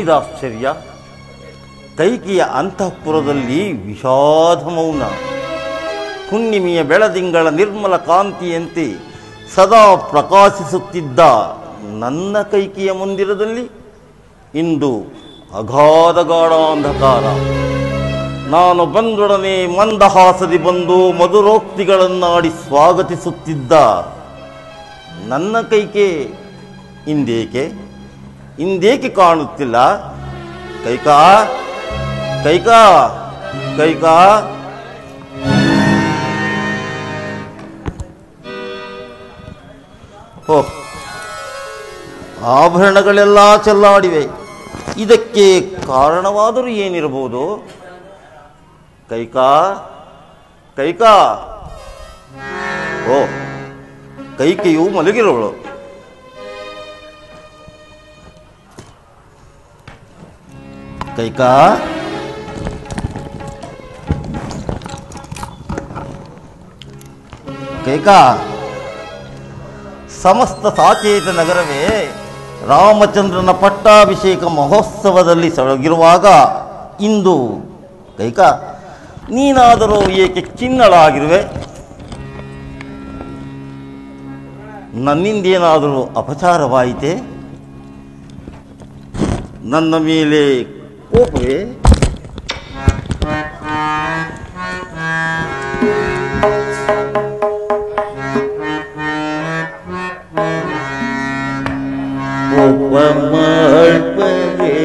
ಏನಿದಾಶ್ಚರ್ಯ ಕೈಕಿಯ ಅಂತಃಪುರದಲ್ಲಿ ವಿಷಾದ ಮೌನ ಹುಣ್ಣಿಮೆಯ ಬೆಳದಿಂಗಳ ನಿರ್ಮಲ ಕಾಂತಿಯಂತೆ ಸದಾ ಪ್ರಕಾಶಿಸುತ್ತಿದ್ದ ನನ್ನ ಕೈಕಿಯ ಮಂದಿರದಲ್ಲಿ ಇಂದು ಅಗಾಧ ಗಾಢಾಂಧಕಾರ ನಾನು ಬಂದೊಡನೆ ಮಂದಹಾಸದಿ ಬಂದು ಮಧುರೋಕ್ತಿಗಳನ್ನಾಡಿ ಸ್ವಾಗತಿಸುತ್ತಿದ್ದ ನನ್ನ ಕೈಕೆ ಇಂದೇಕೆ ಇಂದೇಕೆ ಕಾಣುತ್ತಿಲ್ಲ ಕೈಕಾ ಕೈಕಾ ಕೈಕಾ ಓ ಆಭರಣಗಳೆಲ್ಲ ಚೆಲ್ಲಾಡಿವೆ ಇದಕ್ಕೆ ಕಾರಣವಾದರೂ ಏನಿರಬಹುದು ಕೈಕಾ ಕೈಕಾ ಓ ಕೈಕೆಯು ಮಲಗಿರೋಳು ಕೈಕಾ ಕೈಕಾ ಸಮಸ್ತ ಸಾಚೇತ ನಗರವೇ ರಾಮಚಂದ್ರನ ಪಟ್ಟಾಭಿಷೇಕ ಮಹೋತ್ಸವದಲ್ಲಿ ಸೊಳಗಿರುವಾಗ ಇಂದು ಕೈಕಾ ನೀನಾದರೂ ಏಕೆ ಚಿನ್ನಳಾಗಿರುವೆ ನನ್ನಿಂದೇನಾದರೂ ಅಪಚಾರವಾಯಿತೆ ನನ್ನ ಮೇಲೆ ಕೋಪವೇ ಕೋಪ ಮಾಡ್ಬರೆ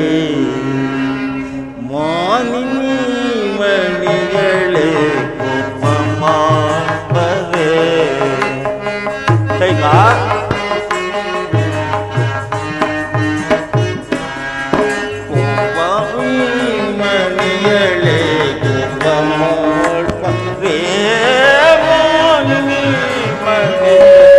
ಮಾನಿನಿ ಮಣಿಗಳೇ ಕೋಪ ಮಾಡ್ಬರೆ ಕೈಕಾ ಕೋಪ ಮಣಿಗಳೇ ಕೋಪ ಮಾಡ್ಬರೆ ಮಾನಿನಿ ಮಣಿ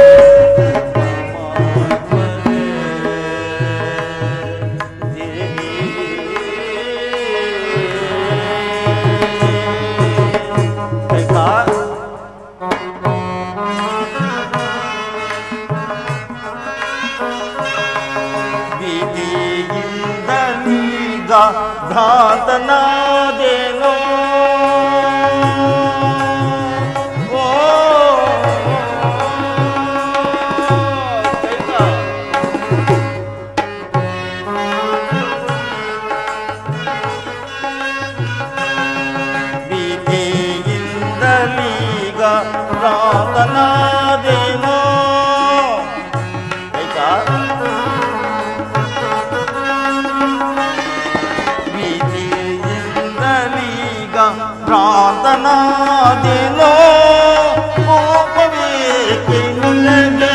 ಭ್ರಾಂತನಾದೇನೋ ಓ ಕೈಕಾ ವಿಧಿಯಿಂದಲೀಗ ಪ್ರಾತನಾದೇನೋ ಆಯ್ತಾ ವಿಧಿಯಿಂದಲೀಗ ಪ್ರಾತನಾದೇನೋ ಕೋಪವೇಕೆ ನಿನಗೆ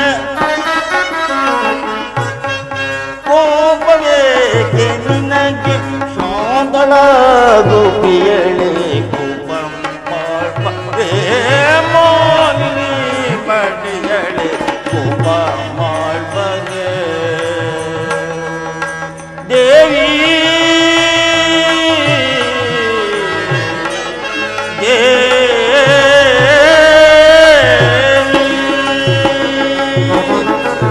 ಕೋಪವೇಕೆ ನಿನಗೆ ಶಾಂತಳಾಗು ಪ್ರಿಯಳೆ ಕೋಪ ಮಾಡ್ಬೇ ಮಾಲಿನಿ ಪಡಿಯಳೆ ಕೋಪ ಮಾಡ್ಬರೆ ದೇವಿ ದೇವಿ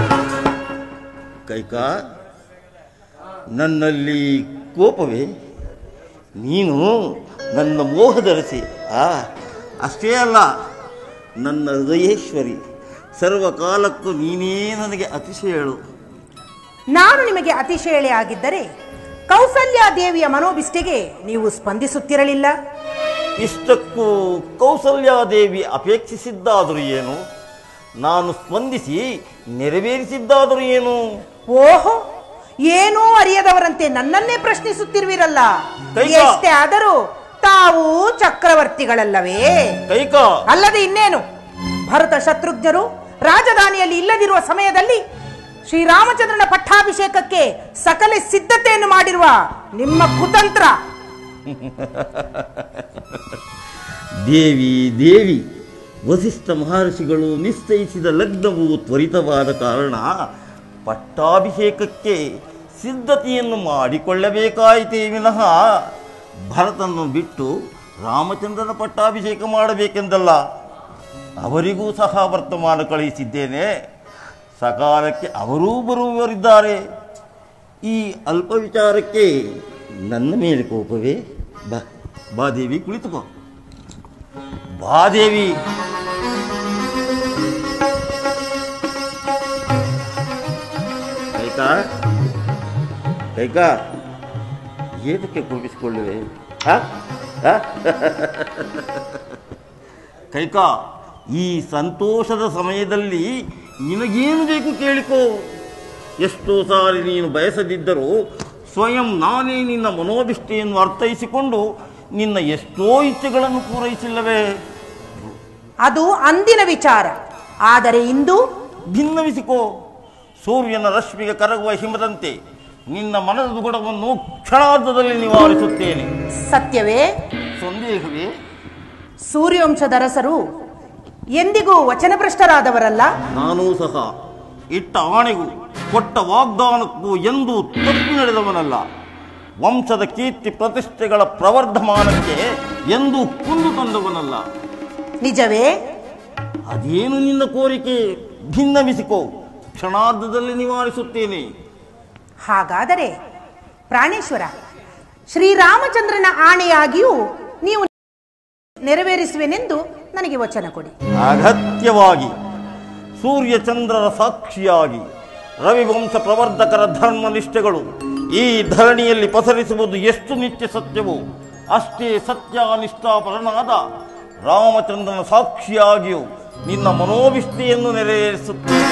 ಕೈಕಾ ನನ್ನಲ್ಲಿ ಕೋಪವೇ ನೀನು ನನ್ನ ಮೋಹದರಸಿ ಆ ಅಷ್ಟೇ ಅಲ್ಲ ನನ್ನ ಹೃದಯೇಶ್ವರಿ ಸರ್ವಕಾಲಕ್ಕೂ ನೀನೇ ನನಗೆ ಅತಿಶಯಳು ನಾನು ನಿಮಗೆ ಅತಿಶಯಳೆ ಆಗಿದ್ದರೆ ಕೌಸಲ್ಯ ದೇವಿಯ ಮನೋಭಿಷ್ಟಿಗೆ ನೀವು ಸ್ಪಂದಿಸುತ್ತಿರಲಿಲ್ಲ ಇಷ್ಟಕ್ಕೂ ಕೌಸಲ್ಯಾದೇವಿ ಅಪೇಕ್ಷಿಸಿದ್ದಾದರೂ ಏನು ನಾನು ಸ್ಪಂದಿಸಿ ನೆರವೇರಿಸಿದ್ದಾದರೂ ಏನು ಓಹೋ ಏನೂ ಅರಿಯದವರಂತೆ ನನ್ನನ್ನೇ ಪ್ರಶ್ನಿಸುತ್ತಿರುವಿರಲ್ಲ ಕೈಕ. ಎಷ್ಟೇ ಆದರೂ ತಾವು ಚಕ್ರವರ್ತಿಗಳಲ್ಲವೇ ಕೈಕಾ ಅಲ್ಲದೆ ಇನ್ನೇನು ಭರತ ಶತ್ರುಘ್ನರು ರಾಜಧಾನಿಯಲ್ಲಿ ಇಲ್ಲದಿರುವ ಸಮಯದಲ್ಲಿ ಶ್ರೀರಾಮಚಂದ್ರನ ಪಟ್ಟಾಭಿಷೇಕಕ್ಕೆ ಸಕಲ ಸಿದ್ಧತೆಯನ್ನು ಮಾಡಿರುವ ನಿಮ್ಮ ಕುತಂತ್ರ ದೇವಿ ದೇವಿ ವಸಿಷ್ಠ ಮಹರ್ಷಿಗಳು ನಿಶ್ಚಯಿಸಿದ ಲಗ್ನವು ತ್ವರಿತವಾದ ಕಾರಣ ಪಟ್ಟಾಭಿಷೇಕಕ್ಕೆ ಸಿದ್ಧತೆಯನ್ನು ಮಾಡಿಕೊಳ್ಳಬೇಕಾಯಿತೇ ವಿನಃ ಭರತನ್ನು ಬಿಟ್ಟು ರಾಮಚಂದ್ರನ ಪಟ್ಟಾಭಿಷೇಕ ಮಾಡಬೇಕೆಂದಲ್ಲ ಅವರಿಗೂ ಸಹ ವರ್ತಮಾನ ಕಳುಹಿಸಿದ್ದೇನೆ ಸಕಾಲಕ್ಕೆ ಅವರೂ ಬರುವವರಿದ್ದಾರೆ ಈ ಅಲ್ಪ ವಿಚಾರಕ್ಕೆ ನನ್ನ ಮೇಲೆ ಕೋಪವೇ ಬಾ ಬಾ ದೇವಿ ಕುಳಿತುಕೋ ಬಾ ದೇವಿ ಕೈಕಾ ಕೈಕಾ ಏತಕ್ಕೆ ಕೋಪಿಸಿಕೊಳ್ಳುವೆ ಹ? ಹ? ಕೈಕಾ ಈ ಸಂತೋಷದ ಸಮಯದಲ್ಲಿ ನಿನಗೇನು ಬೇಕು ಕೇಳಿಕೋ ಎಷ್ಟೋ ಸಾರಿ ನೀನು ಬಯಸದಿದ್ದರೂ ಸ್ವಯಂ ನಾನೇ ನಿನ್ನ ಮನೋಭಿಷ್ಠೆಯನ್ನು ಅರ್ಥೈಸಿಕೊಂಡು ನಿನ್ನ ಎಷ್ಟೋ ಇಚ್ಛೆಗಳನ್ನು ಪೂರೈಸಿಲ್ಲವೇ ಅದು ಅಂದಿನ ವಿಚಾರ ಆದರೆ ಇಂದು ಭಿನ್ನವಿಸಿಕೋ ಸೂರ್ಯನ ರಶ್ಮಿಗೆ ಕರಗುವ ಹಿಮದಂತೆ ನಿನ್ನ ಮನದ ದುಗುಡವನ್ನು ಕ್ಷಣಾರ್ಧದಲ್ಲಿ ನಿವಾರಿಸುತ್ತೇನೆ ಸತ್ಯವೇ ಸಂದೇಹವೇ ಸೂರ್ಯವಂಶದ ಅರಸರು ಎಂದಿಗೂ ವಚನಭ್ರಷ್ಟರಾದವರಲ್ಲ ನಾನೂ ಸಹ ಇಟ್ಟ ಆಣೆಗೂ ಕೊಟ್ಟ ವಾಗ್ದಾನಕ್ಕೂ ಎಂದೂ ತಪ್ಪಿ ನಡೆದವನಲ್ಲ ವಂಶದ ಕೀರ್ತಿ ಪ್ರತಿಷ್ಠೆಗಳ ಪ್ರವರ್ಧಮಾನಕ್ಕೆ ಎಂದೂ ಕುಂದು ತಂದವನಲ್ಲ ನಿಜವೇ ಅದೇನು ನಿನ್ನ ಕೋರಿಕೆ ಭಿನ್ನವಿಸಿಕೋ ಕ್ಷಣಾರ್ಧದಲ್ಲಿ ನಿವಾರಿಸುತ್ತೇನೆ ಹಾಗಾದರೆ ಪ್ರಾಣೇಶ್ವರ ಶ್ರೀರಾಮಚಂದ್ರನ ಆಣೆಯಾಗಿಯೂ ನೀವು ನೆರವೇರಿಸುವೆನೆಂದು ನನಗೆ ವಚನ ಕೊಡಿ ಅಗತ್ಯವಾಗಿ ಸೂರ್ಯಚಂದ್ರರ ಸಾಕ್ಷಿಯಾಗಿ ರವಿವಂಶ ಪ್ರವರ್ಧಕರ ಧರ್ಮನಿಷ್ಠೆಗಳು ಈ ಧರಣಿಯಲ್ಲಿ ಪಸರಿಸುವುದು ಎಷ್ಟು ನಿತ್ಯ ಸತ್ಯವೋ ಅಷ್ಟೇ ಸತ್ಯನಿಷ್ಠಾಪರನಾದ ರಾಮಚಂದ್ರನ ಸಾಕ್ಷಿಯಾಗಿಯೂ ನಿನ್ನ ಮನೋವಿಷ್ಠೆಯನ್ನು ನೆರವೇರಿಸುತ್ತೇನೆ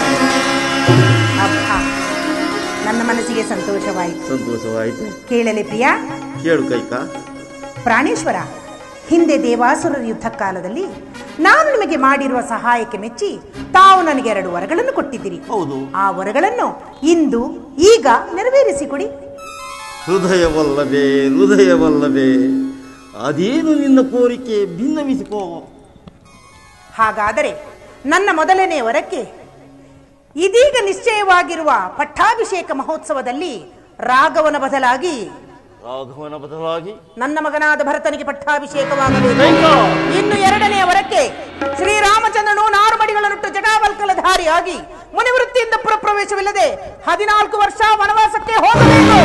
ಅಬ್ಬಾ ನನ್ನ ಮನಸ್ಸಿಗೆ ಸಂತೋಷವಾಯಿತು ಸಂತೋಷವಾಯಿತು ಕೇಳಲೆ ಪ್ರಿಯ ಕೇಳು ಕೈಕಾ ಪ್ರಾಣೇಶ್ವರ ಹಿಂದೆ ದೇವಾಸುರರ ಯುದ್ಧ ಕಾಲದಲ್ಲಿ ನಾನು ನಿಮಗೆ ಮಾಡಿರುವ ಸಹಾಯಕ್ಕೆ ಮೆಚ್ಚಿ ತಾವು ನನಗೆ ಎರಡು ವರಗಳನ್ನು ಕೊಟ್ಟಿದ್ದೀರಿ ಹೌದು ಆ ವರಗಳನ್ನು ಇಂದು ಈಗ ನೆರವೇರಿಸಿಕೊಡಿ ಹೃದಯವಲ್ಲವೇ ಹೃದಯವಲ್ಲವೇ ಅದೇನು ನಿನ್ನ ಕೋರಿಕೆ ಭಿನ್ನವಿಸಿಕೋ ಹಾಗಾದರೆ ನನ್ನ ಮೊದಲನೇ ವರಕ್ಕೆ ಇದೀಗ ನಿಶ್ಚಯವಾಗಿರುವ ಪಟ್ಟಾಭಿಷೇಕ ಮಹೋತ್ಸವದಲ್ಲಿ ರಾಘವನ ಬದಲಾಗಿ ರಾಘವನ ಬದಲಾಗಿ ನನ್ನ ಮಗನಾದ ಭರತನಿಗೆ ಪಟ್ಟಾಭಿಷೇಕವಾಗಬೇಕು ಕೈಕಾ ಇನ್ನು ಎರಡನೆಯ ವರಕ್ಕೆ ಶ್ರೀರಾಮಚಂದ್ರನು ನಾರುಮಡಿಗಳನ್ನುಟ್ಟು ಜಟಾವಲ್ಕಲಧಾರಿಯಾಗಿ ಮುನಿವೃತ್ತಿಯಿಂದ ಪುರಪ್ರವೇಶವಿಲ್ಲದೆ ಹದಿನಾಲ್ಕು ವರ್ಷ ವನವಾಸಕ್ಕೆ ಹೋಗಬೇಕು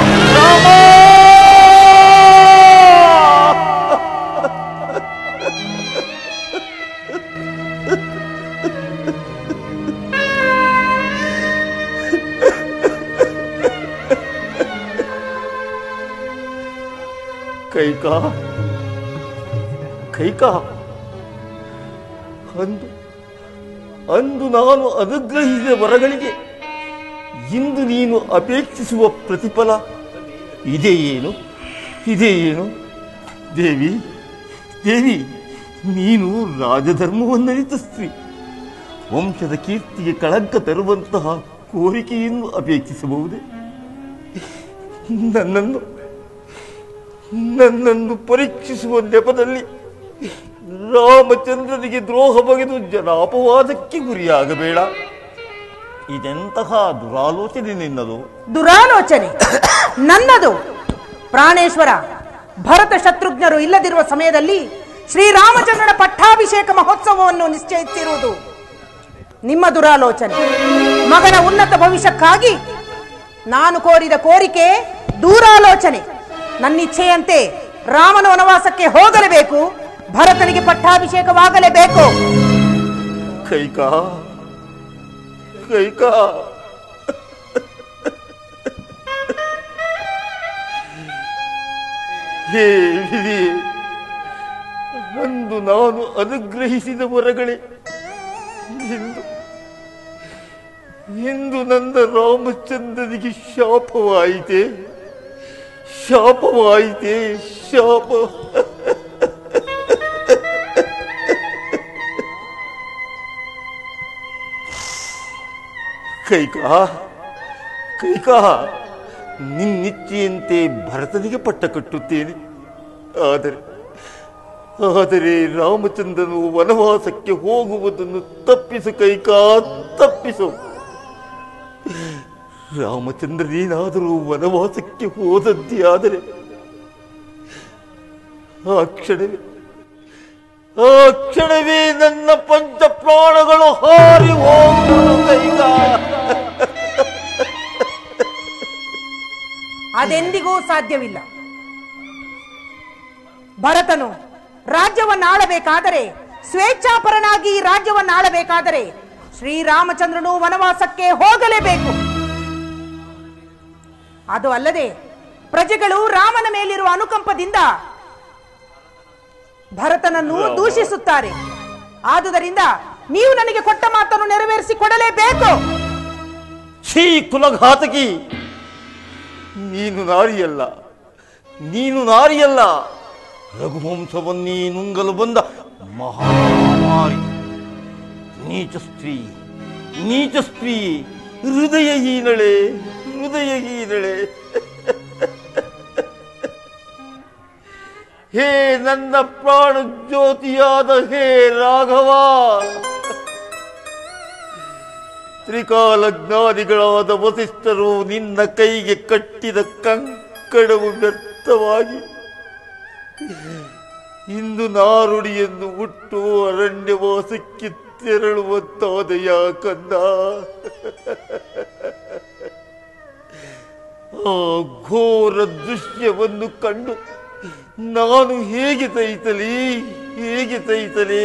ಕೈಕಾ ಕೈಕಾ ಅಂದು ಅಂದು ನಾನು ಅನುಗ್ರಹಿಸಿದ ವರಗಳಿಗೆ ಇಂದು ನೀನು ಅಪೇಕ್ಷಿಸುವ ಪ್ರತಿಫಲ ಇದೇ ಏನು ಇದೇ ಏನು ದೇವಿ ದೇವಿ ನೀನು ರಾಜಧರ್ಮವನ್ನರಿತ ಸ್ತ್ರೀ ವಂಶದ ಕೀರ್ತಿಗೆ ಕಳಂಕ ತರುವಂತಹ ಕೋರಿಕೆಯನ್ನು ಅಪೇಕ್ಷಿಸಬಹುದೇ ನನ್ನನ್ನು ನನ್ನನ್ನು ಪರೀಕ್ಷಿಸುವ ನೆಪದಲ್ಲಿ ರಾಮಚಂದ್ರನಿಗೆ ದ್ರೋಹ ಬಗೆದು ಜನಾಪವಾದಕ್ಕೆ ಗುರಿಯಾಗಬೇಡ ಇದೆಂತಹ ದುರಾಲೋಚನೆ ನಿನ್ನದು ದುರಾಲೋಚನೆ ನನ್ನದು ಪ್ರಾಣೇಶ್ವರ ಭರತ ಶತ್ರುಘ್ನರು ಇಲ್ಲದಿರುವ ಸಮಯದಲ್ಲಿ ಶ್ರೀರಾಮಚಂದ್ರನ ಪಟ್ಟಾಭಿಷೇಕ ಮಹೋತ್ಸವವನ್ನು ನಿಶ್ಚಯಿಸಿರುವುದು ನಿಮ್ಮ ದುರಾಲೋಚನೆ ಮಗನ ಉನ್ನತ ಭವಿಷ್ಯಕ್ಕಾಗಿ ನಾನು ಕೋರಿದ ಕೋರಿಕೆ ದೂರಾಲೋಚನೆ ನನ್ನಿಚ್ಛೆಯಂತೆ ರಾಮನ ವನವಾಸಕ್ಕೆ ಹೋಗಲೇಬೇಕು ಭರತನಿಗೆ ಪಟ್ಟಾಭಿಷೇಕವಾಗಲೇಬೇಕು ಕೈಕಾ ಕೈಕಾ ಹೇ ವಿಧಿ ಅಂದು ನಾನು ಅನುಗ್ರಹಿಸಿದ ವರಗಳೇ ಇಂದು ಇಂದು ನನ್ನ ರಾಮಚಂದ್ರನಿಗೆ ಶಾಪವಾಯಿತೆ ಶಾಪವಾಯಿತೆ ಶಾಪ ಕೈಕಾ ಕೈಕಾ ನಿನ್ನಿಚ್ಛೆಯಂತೆ ಭರತನಿಗೆ ಪಟ್ಟ ಕಟ್ಟುತ್ತೇನೆ ಆದರೆ ಆದರೆ ರಾಮಚಂದ್ರನು ವನವಾಸಕ್ಕೆ ಹೋಗುವುದನ್ನು ತಪ್ಪಿಸು ಕೈಕಾ ತಪ್ಪಿಸು ರಾಮಚಂದ್ರನೇನಾದರೂ ವನವಾಸಕ್ಕೆ ಹೋದದ್ದೇ ಆದರೆ ಆ ಕ್ಷಣವೇ ಆ ಕ್ಷಣವೇ ನನ್ನ ಪಂಚ ಪ್ರಾಣಗಳು ಹಾರಿ ಹೋಗುವುದು ಕೈಗ ಅದೆಂದಿಗೂ ಸಾಧ್ಯವಿಲ್ಲ ಭರತನು ರಾಜ್ಯವನ್ನಾಳಬೇಕಾದರೆ ಸ್ವೇಚ್ಛಾಪರನಾಗಿ ಈ ರಾಜ್ಯವನ್ನಾಳಬೇಕಾದರೆ ಶ್ರೀರಾಮಚಂದ್ರನು ವನವಾಸಕ್ಕೆ ಹೋಗಲೇಬೇಕು ಅದು ಅಲ್ಲದೆ ಪ್ರಜೆಗಳು ರಾಮನ ಮೇಲಿರುವ ಅನುಕಂಪದಿಂದ ಭರತನನ್ನು ದೂಷಿಸುತ್ತಾರೆ ಆದುದರಿಂದ ನೀವು ನನಗೆ ಕೊಟ್ಟ ಮಾತನ್ನು ನೆರವೇರಿಸಿ ಕೊಡಲೇಬೇಕು ಛೀ ಕುಲಘಾತಕಿ ನೀನು ನಾರಿಯಲ್ಲ ನೀನು ನಾರಿಯಲ್ಲ ರಘುವಂಶವನ್ನೇ ನುಂಗಲು ಬಂದ ಮಹಾಮಾರಿ ನೀಚ ಸ್ತ್ರೀ ನೀಚ ಸ್ತ್ರೀ ಹೃದಯಹೀನಳೆ ಹೃದಯಹೀನಳೆ ಹೇ ನನ್ನ ಪ್ರಾಣ ಜ್ಯೋತಿಯಾದ ಹೇ ರಾಘವ ತ್ರಿಕಾಲಜ್ಞಾನಿಗಳಾದ ವಸಿಷ್ಠರು ನಿನ್ನ ಕೈಗೆ ಕಟ್ಟಿದ ಕಂಕಣವು ವ್ಯರ್ಥವಾಗಿ ಇಂದು ನಾರುಡಿಯನ್ನು ಹುಟ್ಟು ಅರಣ್ಯವಾಸಕ್ಕೆ ತೆರಳುವಂತಾದೆಯ ಕಂದ ಆ ಘೋರ ದೃಶ್ಯವನ್ನು ಕಂಡು ನಾನು ಹೇಗೆ ಸಹಿಸಲಿ ಹೇಗೆ ಸಹಿಸಲಿ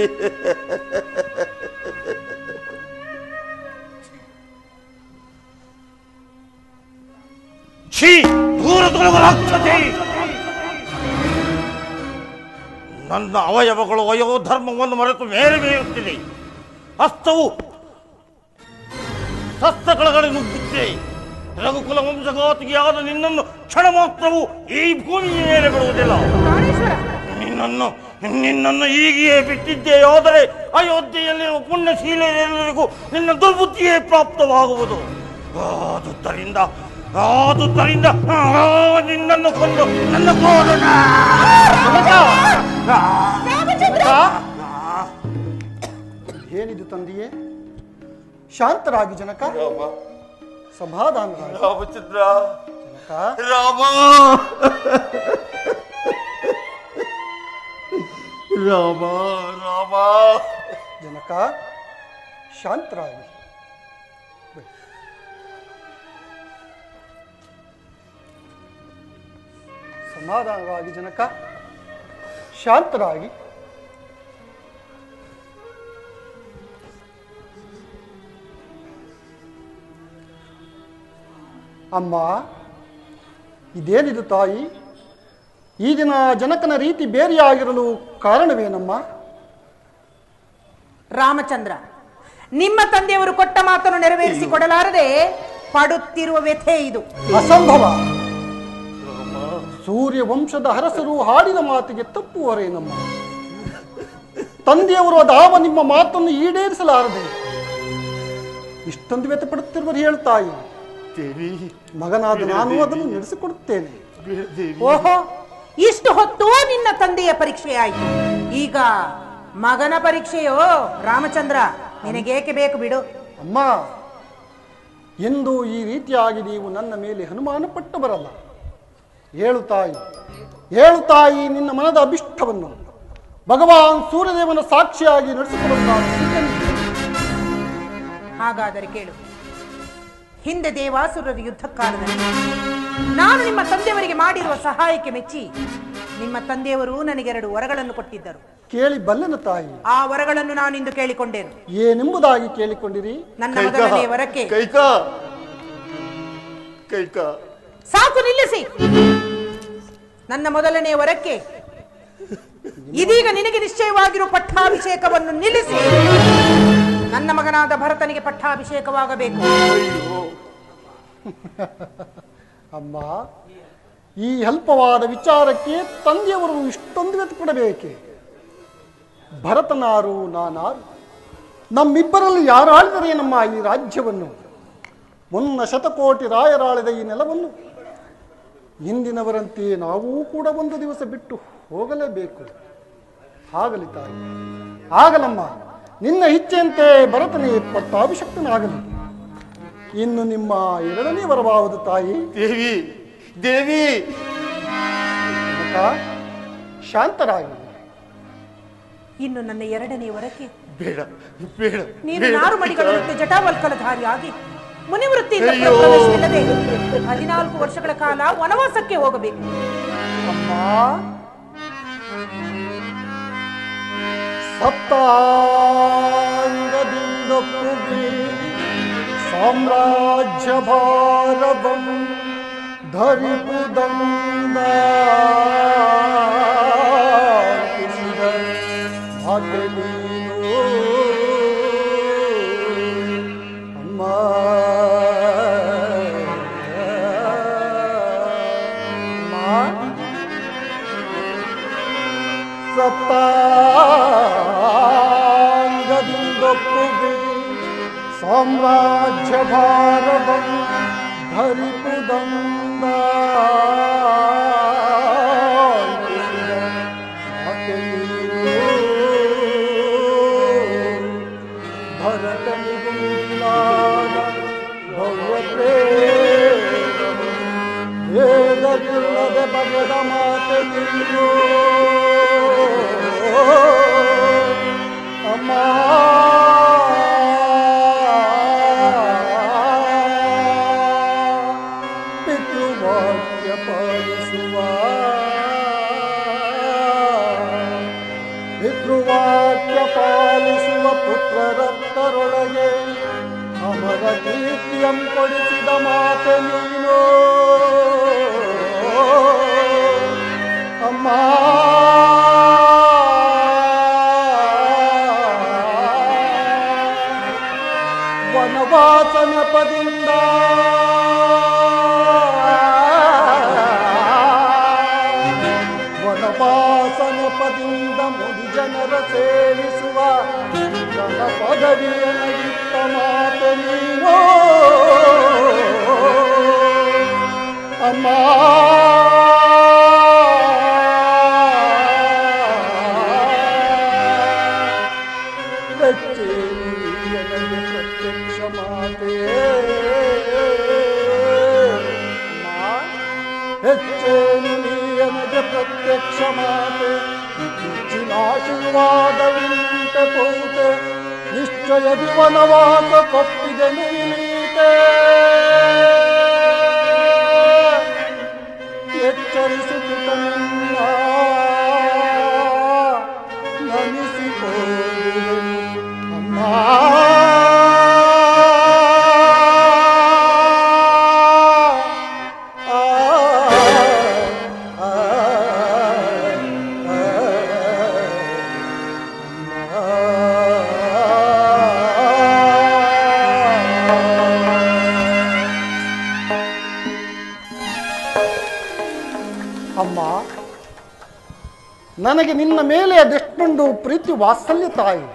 ಛೀ ದೂರ ತೊಲಗಲಾಗ್ತದೆ ನನ್ನ ಅವಯವಗಳು ವಯೋಧರ್ಮವನ್ನು ಮರೆತು ಮೇಲೆ ಮೇಯುತ್ತಿದೆ ಹಸ್ತವು ಸಸ್ತಗಳಗಡೆ ನುಗ್ಗುತ್ತೆ ರಘುಕುಲ ವಂಶಘಾತಿಯಾದ ನಿನ್ನನ್ನು ಕ್ಷಣ ಮಾತ್ರವು ಈ ಭೂಮಿಯ ಮೇಲೆ ಬಿಡುವುದಿಲ್ಲ ಪ್ರಾಣೇಶ್ವರ ನಿನ್ನನ್ನು ನಿನ್ನನ್ನು ಈಗಿಯೇ ಬಿಟ್ಟಿದ್ದೆಯಾದರೆ ಅಯೋಧ್ಯೆಯಲ್ಲಿರುವ ಪುಣ್ಯಶೀಲೆಲ್ಲರಿಗೂ ನಿನ್ನ ದುರ್ಬುದ್ಧಿಯೇ ಪ್ರಾಪ್ತವಾಗುವುದು ಆದುದರಿಂದ ಆದುದರಿಂದ ಆ, ನಿನ್ನನ್ನು ಕೊಂದು ನನ್ನ ಕೋರಣ ಏನಿದು ತಂದೆಯೇ ಶಾಂತರಾಗಿ ಜನಕ ಸಮಾಧಾನರಾಗಿ ರಾಮಚಂದ್ರ ಜನಕ ರಾಮ ರಾಮ ರಾಮ ಜನಕ ಶಾಂತರಾಗಿ ಸಮಾಧಾನವಾಗಿ ಜನಕ ಶಾಂತರಾಗಿ ಅಮ್ಮ ಇದೇನಿದು ತಾಯಿ ಈ ದಿನ ಜನಕನ ರೀತಿ ಬೇರೆಯಾಗಿರಲು ಕಾರಣವೇನಮ್ಮ ರಾಮಚಂದ್ರ ನಿಮ್ಮ ತಂದೆಯವರು ಕೊಟ್ಟ ಮಾತನ್ನು ನೆರವೇರಿಸಿ ಕೊಡಲಾರದೆ ಪಡುತ್ತಿರುವ ವ್ಯಥೆ ಇದು ಅಸಂಭವ ಸೂರ್ಯ ವಂಶದ ಹರಸರು ಹಾಡಿದ ಮಾತಿಗೆ ತಪ್ಪುವರೇನಮ್ಮ ತಂದೆಯವರು ಅದಾವ ನಿಮ್ಮ ಮಾತನ್ನು ಈಡೇರಿಸಲಾರದೆ ಇಷ್ಟೊಂದು ವ್ಯಥೆ ಪಡುತ್ತಿರುವರು ಹೇಳ್ತಾಯಿ ದೇವಿ ಮಗನಾದ ನಾನು ಅದನ್ನು ನಡೆಸಿಕೊಡುತ್ತೇನೆ ದೇವಿ ಓಹೋ ಇಷ್ಟು ಹೊತ್ತು ನಿನ್ನ ತಂದೆಯ ಪರೀಕ್ಷೆಯಾಯಿತು ಈಗ ಮಗನ ಪರೀಕ್ಷೆಯೋ ರಾಮಚಂದ್ರ ನಿನಗೇಕೆ ಬೇಕು ಬಿಡು ಅಮ್ಮ ಎಂದು ಈ ರೀತಿಯಾಗಿ ನೀವು ನನ್ನ ಮೇಲೆ ಅನುಮಾನ ಪಟ್ಟು ಬರಲ್ಲ ಹೇಳು ತಾಯಿ ಹೇಳು ತಾಯಿ ನಿನ್ನ ಮನದ ಅಭಿಷ್ಟವನ್ನು ಭಗವಾನ್ ಸೂರ್ಯದೇವನ ಸಾಕ್ಷಿಯಾಗಿ ನಡೆಸಿಕೊಡಲು ನಾನು ಸಿದ್ಧನಿದ್ದೇನೆ. ಹಾಗಾದರೆ ಕೇಳು ಹಿಂದೆ ದೇವಾಸುರರ ಯುದ್ಧ ಕಾಲದಲ್ಲಿ ನಾನು ನಿಮ್ಮ ತಂದೆಯವರಿಗೆ ಮಾಡಿರುವ ಸಹಾಯಕ್ಕೆ ಮೆಚ್ಚಿ ನಿಮ್ಮ ತಂದೆಯವರು ನನಗೆರಡು ವರಗಳನ್ನು ಕೊಟ್ಟಿದ್ದರು ಕೇಳಿ ಬಲ್ಲನ ತಾಯಿ ಆ ವರಗಳನ್ನು ನಾನು ಇಂದು ಕೇಳಿಕೊಂಡೇನು ಏನೆಂಬುದಾಗಿ ಕೇಳಿಕೊಂಡಿರಿ ನನ್ನ ಮೊದಲನೆಯ ವರಕ್ಕೆ ಕೈಕ ಕೈಕ ಸಾಕು ನಿಲ್ಲಿಸಿ ನನ್ನ ಮೊದಲನೆಯ ವರಕ್ಕೆ ಇದೀಗ ನಿನಗೆ ನಿಶ್ಚಯವಾಗಿರುವ ಪಟ್ಟಾಭಿಷೇಕವನ್ನು ನಿಲ್ಲಿಸಿ ನನ್ನ ಮಗನಾದ ಭರತನಿಗೆ ಪಟ್ಟಾಭಿಷೇಕವಾಗಬೇಕು ಅಯ್ಯೋ ಅಮ್ಮ ಈ ಅಲ್ಪವಾದ ವಿಚಾರಕ್ಕೆ ತಂದೆಯವರು ಇಷ್ಟೊಂದು ವ್ಯಥ ಪಡಬೇಕೆ ಭರತನಾರು ನಾನಾರು ನಮ್ಮಿಬ್ಬರಲ್ಲಿ ಯಾರಾಳಿದರೆ ನಮ್ಮ ಈ ರಾಜ್ಯವನ್ನು ಮುನ್ನ ಶತಕೋಟಿ ರಾಯರಾಳಿದ ಈ ನೆಲವನ್ನು ಹಿಂದಿನವರಂತೆ ನಾವೂ ಕೂಡ ಒಂದು ದಿವಸ ಬಿಟ್ಟು ಹೋಗಲೇಬೇಕು ಆಗಲಿ ತಾಯಿ ಆಗಲಮ್ಮ ನಿನ್ನ ಇಚ್ಛೆಯಂತೆ ಭರತನೇ ಪಟ್ಟಾಭಿಷಕ್ತನಾಗಲಿ ಇನ್ನು ನಿಮ್ಮ ಎರಡನೇ ವರವಾವುದು ತಾಯಿ ದೇವಿ ದೇವಿ ಜನಕ, ಶಾಂತರಾಗಿ ಇನ್ನು ನನ್ನ ಎರಡನೇ ವರಕ್ಕೆ ಬೇಡ ಬೇಡ ನೀನು ಬೇಡ. ನಾರು ಮಡಿಗಳ ಜೊತೆ ಜಟಾವಲ್ಕಲಧಾರಿಯಾಗಿ ಮುನಿವೃತ್ತಿಯಿಂದ ಅಯ್ಯೋ. ಪ್ರವೇಶವಿಲ್ಲದೆ ಹದಿನಾಲ್ಕು ವರ್ಷಗಳ ಕಾಲ ವನವಾಸಕ್ಕೆ ಹೋಗಬೇಕು ಅಮ್ಮ ಸಪ್ತಾಂಗದಿಂದ ಪುಗಿ ಸಾಮ್ರಾಜ್ಯ ಭಾರವಂ ಧರಿಪುದಂದ ಹಾಗೆ ನೀನು ಅಮ್ಮ ಅಮ್ಮ ಸಪ್ತಾಂಗದಿಂದೊಪ್ಪುಗೆ ಸಾಮ್ರಾಜ್ಯ ಭಾರತಂ ಧರಿಪುದಂದ ಭರತನಿಗುಂದಿಲಾದ ಭವ್ಯ ಪ್ರೇಮ ವೇದವಿಲ್ಲದೆ ಬಗೆದ ಮಾತೆ ನೀನು ಅಮ್ಮ ಪಿತೃವಾಕ್ಯ ಪಾಲಿಸುವ ಪಿತೃವಾಕ್ಯ ಪಾಲಿಸುವ ಪುತ್ರರತ್ತರೊಳಗೆ ಅಮರ ಕೀರ್ತಿಯಂ ಕೊಡಿಸಿದ ಮಾತೆ ನೀನು ಅಮ್ಮ ವನವಾಸನ ಪದಿಂದ ವನವಾಸನ ಪದಿಂದ ಮುಡಿ ಜನರ ಸೇವಿಸುವ ಜನ ಪದವಿಯನಗಿತ್ತ ಮಾತೆ ನೀನು ಅಮ್ಮ ಕಚ್ಚೇರಿಯನಲ್ಲಿ ಪ್ರತ್ಯಕ್ಷ ಮಾತೆ ಹೆಚ್ಚೇನು ನೀಯನಗೆ ಪ್ರತ್ಯಕ್ಷ ಮಾತೆ ಹೆಚ್ಚಿನ ಆಶೀರ್ವಾದವಿಂತೆ ಪೌತೆ ನಿಶ್ಚಯದಿ ವನವಾಸ ಕೊಪ್ಪಿದೆನು ಇಲೀತೆ ಎಚ್ಚರಿಸುತ್ತ ನಿನ್ನ ನಮಿಸಿಕೊಳ್ಳುವೆ ಅಮ್ಮ ಆ, ಆ, ಅಮ್ಮ ನನಗೆ ನಿನ್ನ ಮೇಲೆ ಅದೆಷ್ಟೊಂದು ಪ್ರೀತಿ ವಾತ್ಸಲ್ಯ ತಾಯಿ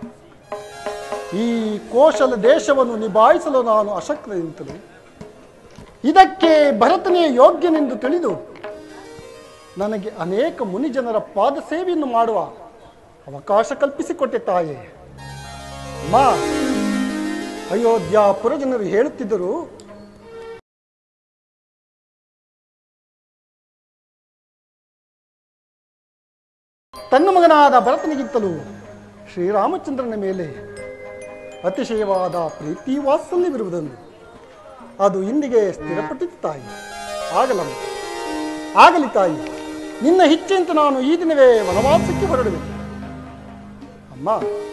ಈ ಕೋಶಲ ದೇಶವನ್ನು ನಿಭಾಯಿಸಲು ನಾನು ಅಶಕ್ತನಿಂತಲೂ ಇದಕ್ಕೆ ಭರತನೇ ಯೋಗ್ಯನೆಂದು ತಿಳಿದು ನನಗೆ ಅನೇಕ ಮುನಿಜನರ ಪಾದ ಸೇವೆಯನ್ನು ಮಾಡುವ ಅವಕಾಶ ಕಲ್ಪಿಸಿಕೊಟ್ಟೆ ತಾಯಿ ಅಮ್ಮ ಅಯೋಧ್ಯ ಪುರಜನರು ಹೇಳುತ್ತಿದ್ದರು ತನ್ನ ಮಗನಾದ ಭರತನಿಗಿಂತಲೂ ಶ್ರೀರಾಮಚಂದ್ರನ ಮೇಲೆ ಅತಿಶಯವಾದ ಪ್ರೀತಿ ವಾತ್ಸಲ್ಯವಿರುವುದನ್ನು ಅದು ಇಂದಿಗೆ ಸ್ಥಿರಪಟ್ಟಿತು ತಾಯಿ ಆಗಲಮ್ಮ ಆಗಲಿ ತಾಯಿ ನಿನ್ನ ಹಿಚ್ಚೆಂತ ನಾನು ಈ ದಿನವೇ ವನವಾಸಕ್ಕೆ ಹೊರಡುವೆ ಅಮ್ಮ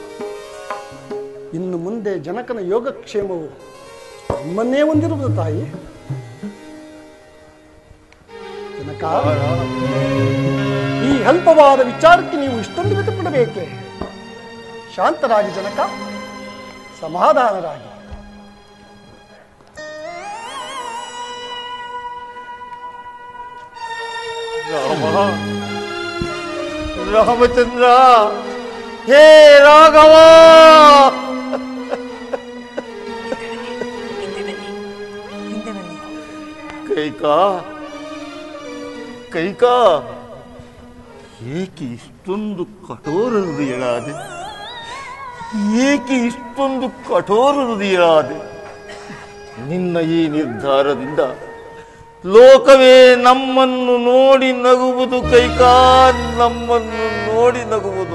ಇನ್ನು ಮುಂದೆ ಜನಕನ ಯೋಗಕ್ಷೇಮವು ನಮ್ಮನ್ನೇ ಹೊಂದಿರುವುದು ತಾಯಿ ಜನಕ ಈ ಅಲ್ಪವಾದ ವಿಚಾರಕ್ಕೆ ನೀವು ಇಷ್ಟೊಂದು ವ್ಯತಪಡಬೇಕೆ ಶಾಂತರಾಗಿ ಜನಕ ಸಮಾಧಾನರಾಗಿ ರಾಮ ರಾಮಚಂದ್ರ ಹೇ ರಾಘವ ಹಿಂದೆ ಬನ್ನಿ ಕೈಕಾ ಕೈಕಾ ಏಕೆ ಇಷ್ಟೊಂದು ಕಠೋರ ಹೃದಯಳಾದೆ ಏಕೆ ಇಷ್ಟೊಂದು ಕಠೋರ ಹೃದಯಳಾದೆ ನಿನ್ನ ಈ ನಿರ್ಧಾರದಿಂದ ಲೋಕವೇ ನಮ್ಮನ್ನು ನೋಡಿ ನಗುವುದು ಕೈಕಾ ನಮ್ಮನ್ನು ನೋಡಿ ನಗುವುದು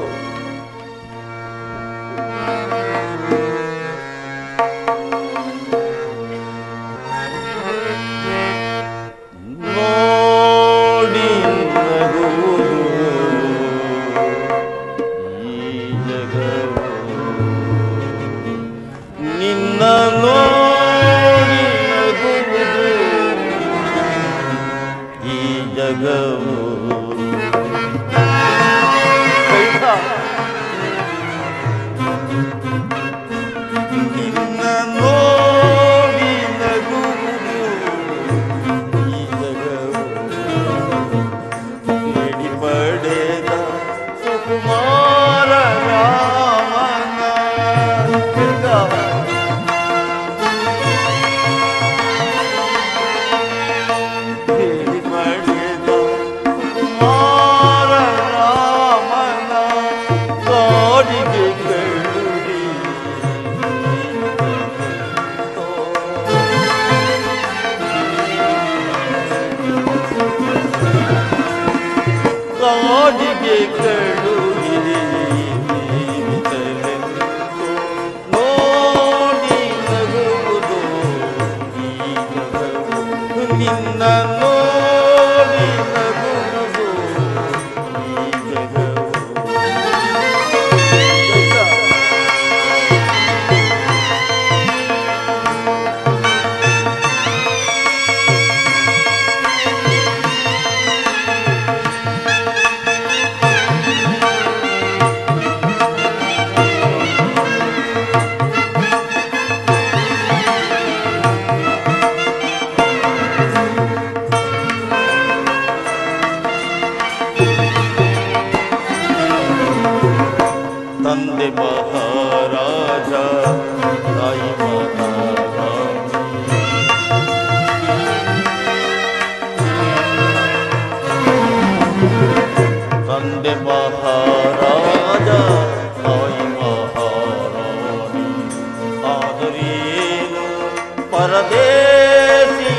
ನಿನ್ನ ನೋಡಿ ನಗುವುದು ಈ ಜಗವು ಬೇಡಿ ಪಡೆದ ಸುಕುಮಾರ ರಾಮನ ಬೇಡಿ ಪಡೆದ ಸುಕುಮಾರ ರಾಮನ ಗಾಡಿಗೆ ಕೆಳುಡಿ ಗಾಡಿಗೆ ಕೆಳುಡಿ ನೋಡಿ ನಗುವುದು ಈ ಜಗವು ನಿನ್ನ ನೋಡಿ ನಗುವುದು ಈ ಜಗವು ತಂದೆ ಮಹಾರಾಜ ತಾಯಿ ಮಹಾರಾಣಿ ತಂದೆ ಮಹಾರಾಜ ತಾಯಿ ಮಹಾರಾಣಿ ಆದರೇನು ಪರದೇಶಿ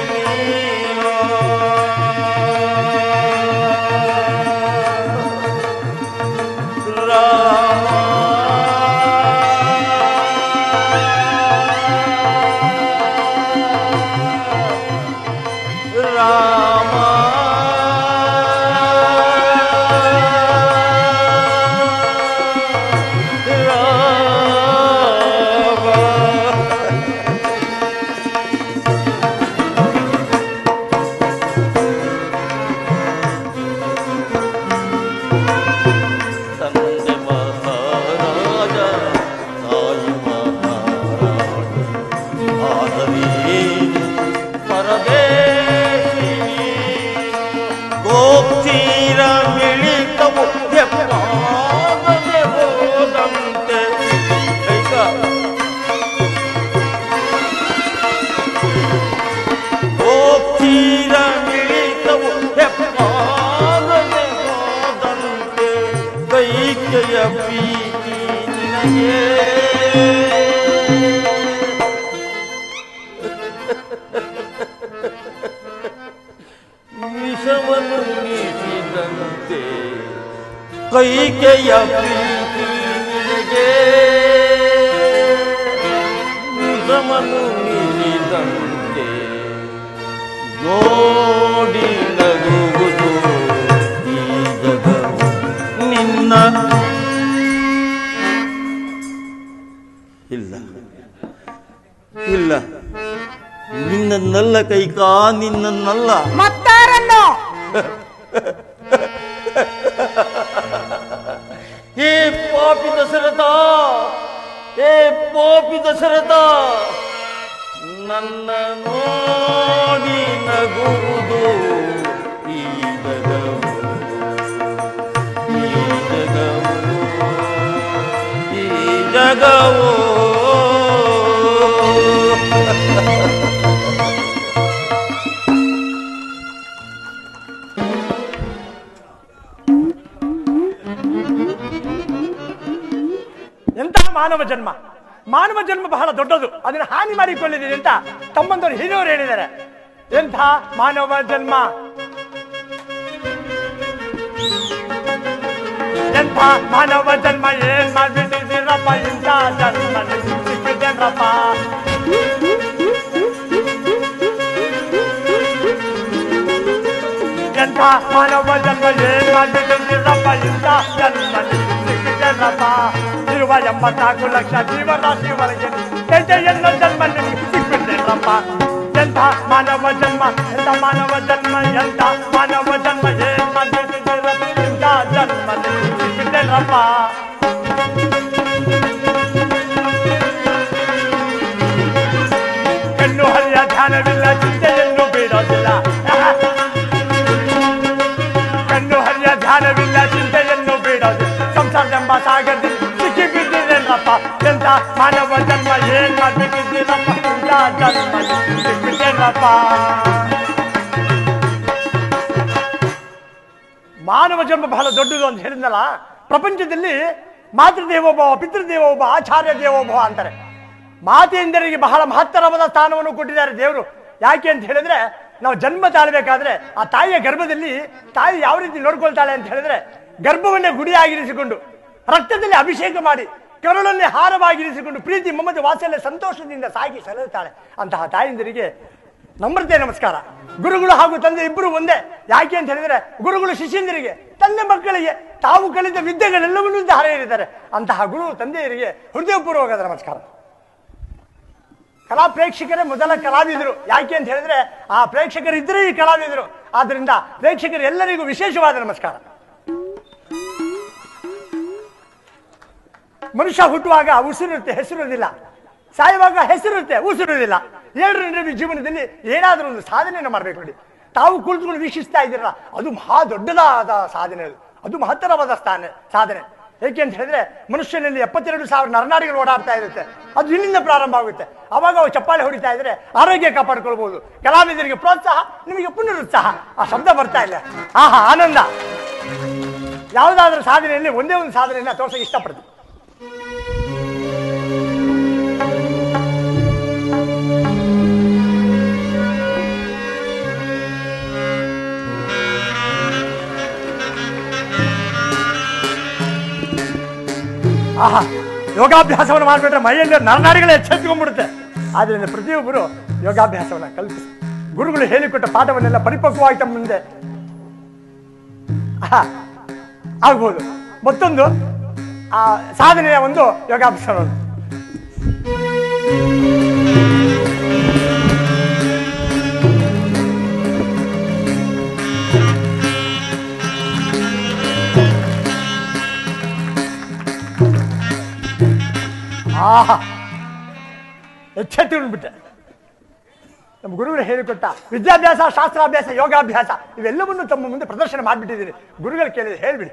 ರಾಮ ರಾಮ ತಂದೆ ಮಹಾರಾಜ ತಾಯಿ ಮಹಾರಾಣಿ ಆದರೇನು ಪರದೇಶಿ ಗೋಪ್ತೀರ ಮಿಳಿತವು ಹೆಪ್ಪಾಗದೆ ಹೋದಂತೆ ಕೈಕ ಗೋಪ್ತೀರ ಮಿಳಿತವು ಹೆಪ್ಪಾಗದೆ ಹೋದಂತೆ ಕೈಕೆಯ ಪ್ರೀತಿ ನಿನಗೆ ವಿಷವನ್ನು ನೀಡಿದಂತೆ ಕೈಕೆಯ ಪ್ರೀತಿ ನಿನಗೆ ವಿಷವನ್ನು ನೀಡಿದಂತೆ ನೋಡಿ ನಗುವುದು ಈ ಜಗವು ನಿನ್ನ ಇಲ್ಲ ಇಲ್ಲ ನಿನ್ನನ್ನಲ್ಲ ಕೈಕಾ ನಿನ್ನನ್ನಲ್ಲ ಮತ್ತಾರನ್ನು ಹೇ ಪಾಪಿ ದಶರಥ ಹೇ ಪಾಪಿ ದಶರಥ ನನ್ನ ನೋಡಿ ನಗುವುದು ಈ ಜಗವು ಈ ಜಗವು ಈ ಜಗವು ಎಂತಹ ಮಾನವ ಜನ್ಮ ಮಾನವ ಜನ್ಮ ಬಹಳ ದೊಡ್ಡದು ಅದನ್ನ ಹಾನಿ ಮಾಡಿಕೊಳ್ಳಿದೆ ಅಂತ ತಮ್ಮಂದವರು ಹಿರಿಯವರು ಹೇಳಿದ್ದಾರೆ ಎಂಥ ಮಾನವ ಜನ್ಮ ಎಂಥ ಮಾನವ ಜನ್ಮ ಏನ್ ಮಾಡ್ಬಿಟ್ಟಿದ್ದೀರಪ್ಪ ಇಂಥ ಜನ್ಮ ನಿಮ್ಗೆ ಸಿಕ್ಕಿದ್ದೇನ್ರಪ್ಪ ಎಂಥ ಮಾನವ ಜನ್ಮ ಏನ್ ಮಾಡ್ಬಿಟ್ಟಿದ್ದೀರಪ್ಪ ಇಂಥ ಜನ್ಮ ನಿಮ್ಗೆ ಸಿಕ್ಕಿದ್ದೇನ್ರಪ್ಪ ಇರುವ ಎಂಬತ್ನಾಲ್ಕು ಲಕ್ಷ ಜೀವರಾಶಿವರೆಗೆ ಎಂಟೆಯನ್ನು ಜನ್ಮ ನಿಮ್ಗೆ ಸಿಕ್ಕಿದ್ದೇನ್ರಪ್ಪ ಎಂಥ ಮಾನವ ಜನ್ಮ ಎಂಥ ಮಾನವ ಜನ್ಮ ಎಂಥ ಮಾನವ ಜನ್ಮ ಏನ್ ಮಾಡ್ಬಿಟ್ಟಿದ್ದೀರಪ್ಪ ಇಂಥ ಜನ್ಮ ನಿಮ್ಗೆ ಸಿಕ್ಕಿದ್ದೇನ್ರಪ್ಪ ಜ್ಞಾನವಿಲ್ಲ ಚಿಂತೆಯನ್ನು ಬಿಡೋದಿಲ್ಲ ಕಣ್ಣು ಹರಿಯ ಧ್ಯಾನವಿಲ್ಲ ಚಿಂತೆಯನ್ನು ಬಿಡೋದಿಲ್ಲ ಸಂಸಾರದೆಂಬ ಸಾಗರದಲ್ಲಿ ಸಿಕ್ಕಿ ಬಿದ್ದಿದ್ದೇನಪ್ಪ ಎಂತ ಮಾನವ ಜನ್ಮ ಏನ್ ಮಾಡ್ಬೇಕಿದ್ದೀರಪ್ಪ ಇಂಥ ಜನ್ಮ ಸಿಕ್ಕಿದ್ದೇನಪ್ಪ ಮಾನವ ಜನ್ಮ ಬಹಳ ದೊಡ್ಡದು ಅಂತ ಹೇಳಿದ್ನಲ್ಲ ಪ್ರಪಂಚದಲ್ಲಿ ಮಾತೃದೇವೋಭವ ಪಿತೃದೇವೋಭವ ಆಚಾರ್ಯ ದೇವೋಭವ ಅಂತಾರೆ ಮಾತೆಯಂದರಿಗೆ ಬಹಳ ಮಹತ್ತರವಾದ ಸ್ಥಾನವನ್ನು ಕೊಟ್ಟಿದ್ದಾರೆ ದೇವರು ಯಾಕೆ ಅಂತ ಹೇಳಿದ್ರೆ ನಾವು ಜನ್ಮ ತಾಳಬೇಕಾದ್ರೆ ಆ ತಾಯಿಯ ಗರ್ಭದಲ್ಲಿ ತಾಯಿ ಯಾವ ರೀತಿ ನೋಡ್ಕೊಳ್ತಾಳೆ ಅಂತ ಹೇಳಿದ್ರೆ ಗರ್ಭವನ್ನೇ ಗುಡಿಯಾಗಿರಿಸಿಕೊಂಡು ರಕ್ತದಲ್ಲಿ ಅಭಿಷೇಕ ಮಾಡಿ ಕರುಳಲ್ಲಿ ಹಾರವಾಗಿರಿಸಿಕೊಂಡು ಪ್ರೀತಿ ಮಮತೆ ವಾತ್ಸಲ್ಯ ಸಂತೋಷದಿಂದ ಸಾಗಿ ಸಲಹುತ್ತಾಳೆ ಅಂತಹ ತಾಯಿಂದರಿಗೆ ನಮ್ರತೆ ನಮಸ್ಕಾರ ಗುರುಗಳು ಹಾಗೂ ತಂದೆ ಇಬ್ಬರು ಒಂದೇ ಯಾಕೆ ಅಂತ ಹೇಳಿದ್ರೆ ಗುರುಗಳು ಶಿಷ್ಯಂದರಿಗೆ ತಂದೆ ಮಕ್ಕಳಿಗೆ ತಾವು ಕಲಿತ ವಿದ್ಯೆಗಳೆಲ್ಲವನ್ನೂ ಧಾರ ಹೇಳಿದ್ದಾರೆ ಅಂತಹ ಗುರು ತಂದೆಯರಿಗೆ ಹೃದಯಪೂರ್ವಕದ ನಮಸ್ಕಾರ ಕಲಾ ಪ್ರೇಕ್ಷಕರೇ ಮೊದಲ ಕಲಾವಿದರು ಯಾಕೆ ಅಂತ ಹೇಳಿದ್ರೆ ಆ ಪ್ರೇಕ್ಷಕರು ಇದ್ರೆ ಈ ಕಲಾವಿದರು ಆದ್ರಿಂದ ಪ್ರೇಕ್ಷಕರು ಎಲ್ಲರಿಗೂ ವಿಶೇಷವಾದ ನಮಸ್ಕಾರ ಮನುಷ್ಯ ಹುಟ್ಟುವಾಗ ಉಸಿರಿರುತ್ತೆ ಹೆಸರಿರೋದಿಲ್ಲ ಸಾಯುವಾಗ ಹೆಸರಿರುತ್ತೆ ಉಸಿರುವುದಿಲ್ಲ ಏಳರ ನಡುವೆ ಜೀವನದಲ್ಲಿ ಏನಾದರೂ ಒಂದು ಸಾಧನೆಯನ್ನು ಮಾಡಬೇಕು ನೋಡಿ ತಾವು ಕುಳಿತುಕೊಂಡು ವೀಕ್ಷಿಸ್ತಾ ಇದ್ದೀರಲ್ಲ ಅದು ಮಹಾ ದೊಡ್ಡದಾದ ಸಾಧನೆ ಅದು ಅದು ಮಹತ್ತರವಾದ ಸ್ಥಾನ ಸಾಧನೆ ಏಕೆ ಅಂತ ಹೇಳಿದ್ರೆ ಮನುಷ್ಯನಲ್ಲಿ ಎಪ್ಪತ್ತೆರಡು ಸಾವಿರ ನರನಾಡಿಗಳು ಓಡಾಡ್ತಾ ಇರುತ್ತೆ ಅದು ಇಲ್ಲಿಂದ ಪ್ರಾರಂಭ ಆಗುತ್ತೆ ಅವಾಗ ಅವು ಚಪ್ಪಾಳೆ ಹೊಡಿತಾ ಇದ್ರೆ ಆರೋಗ್ಯ ಕಾಪಾಡ್ಕೊಳ್ಬಹುದು ಕಲಾವಿದರಿಗೆ ಪ್ರೋತ್ಸಾಹ ನಿಮಗೆ ಪುನರುತ್ಸಾಹ ಆ ಶಬ್ದ ಬರ್ತಾ ಇಲ್ಲ ಆಹಾ ಆನಂದ ಯಾವುದಾದ್ರೂ ಸಾಧನೆಯಲ್ಲಿ ಒಂದೇ ಒಂದು ಸಾಧನೆಯನ್ನ ತೋರ್ಸಕ್ಕೆ ಇಷ್ಟಪಡ್ತೀನಿ ಆಹಾ ಯೋಗಾಭ್ಯಾಸವನ್ನು ಮಾಡಿಬಿಟ್ರೆ ಮೈಯಲ್ಲಿ ನರನಾಡಿಗಳೇ ಎಚ್ಚೆತ್ಕೊಂಡ್ಬಿಡುತ್ತೆ ಆದ್ರಿಂದ ಪ್ರತಿಯೊಬ್ಬರು ಯೋಗಾಭ್ಯಾಸವನ್ನು ಕಲ್ಪಿಸಿ ಗುರುಗಳು ಹೇಳಿಕೊಟ್ಟ ಪಾಠವನ್ನೆಲ್ಲ ಪರಿಪಕ್ವವಾಗಿ ತಮ್ಮ ಮುಂದೆ ಆಹಾ, ಆಗ್ಬೋದು ಮತ್ತೊಂದು ಆ ಸಾಧನೆಯ ಒಂದು ಯೋಗಾಭ್ಯಾಸವನ್ನು ಆಹಾ ಎಚ್ಚೆತ್ತುಕೊಂಡ್ಬಿಟ್ಟೆ ನಮ್ಮ ಗುರುಗಳು ಹೇಳಿಕೊಟ್ಟ ವಿದ್ಯಾಭ್ಯಾಸ ಶಾಸ್ತ್ರಾಭ್ಯಾಸ ಯೋಗಾಭ್ಯಾಸ ಇವೆಲ್ಲವನ್ನು ತಮ್ಮ ಮುಂದೆ ಪ್ರದರ್ಶನ ಮಾಡಿಬಿಟ್ಟಿದ್ದೀನಿ ಗುರುಗಳು ಕೇಳಿದ್ರೆ ಹೇಳ್ಬಿಡಿ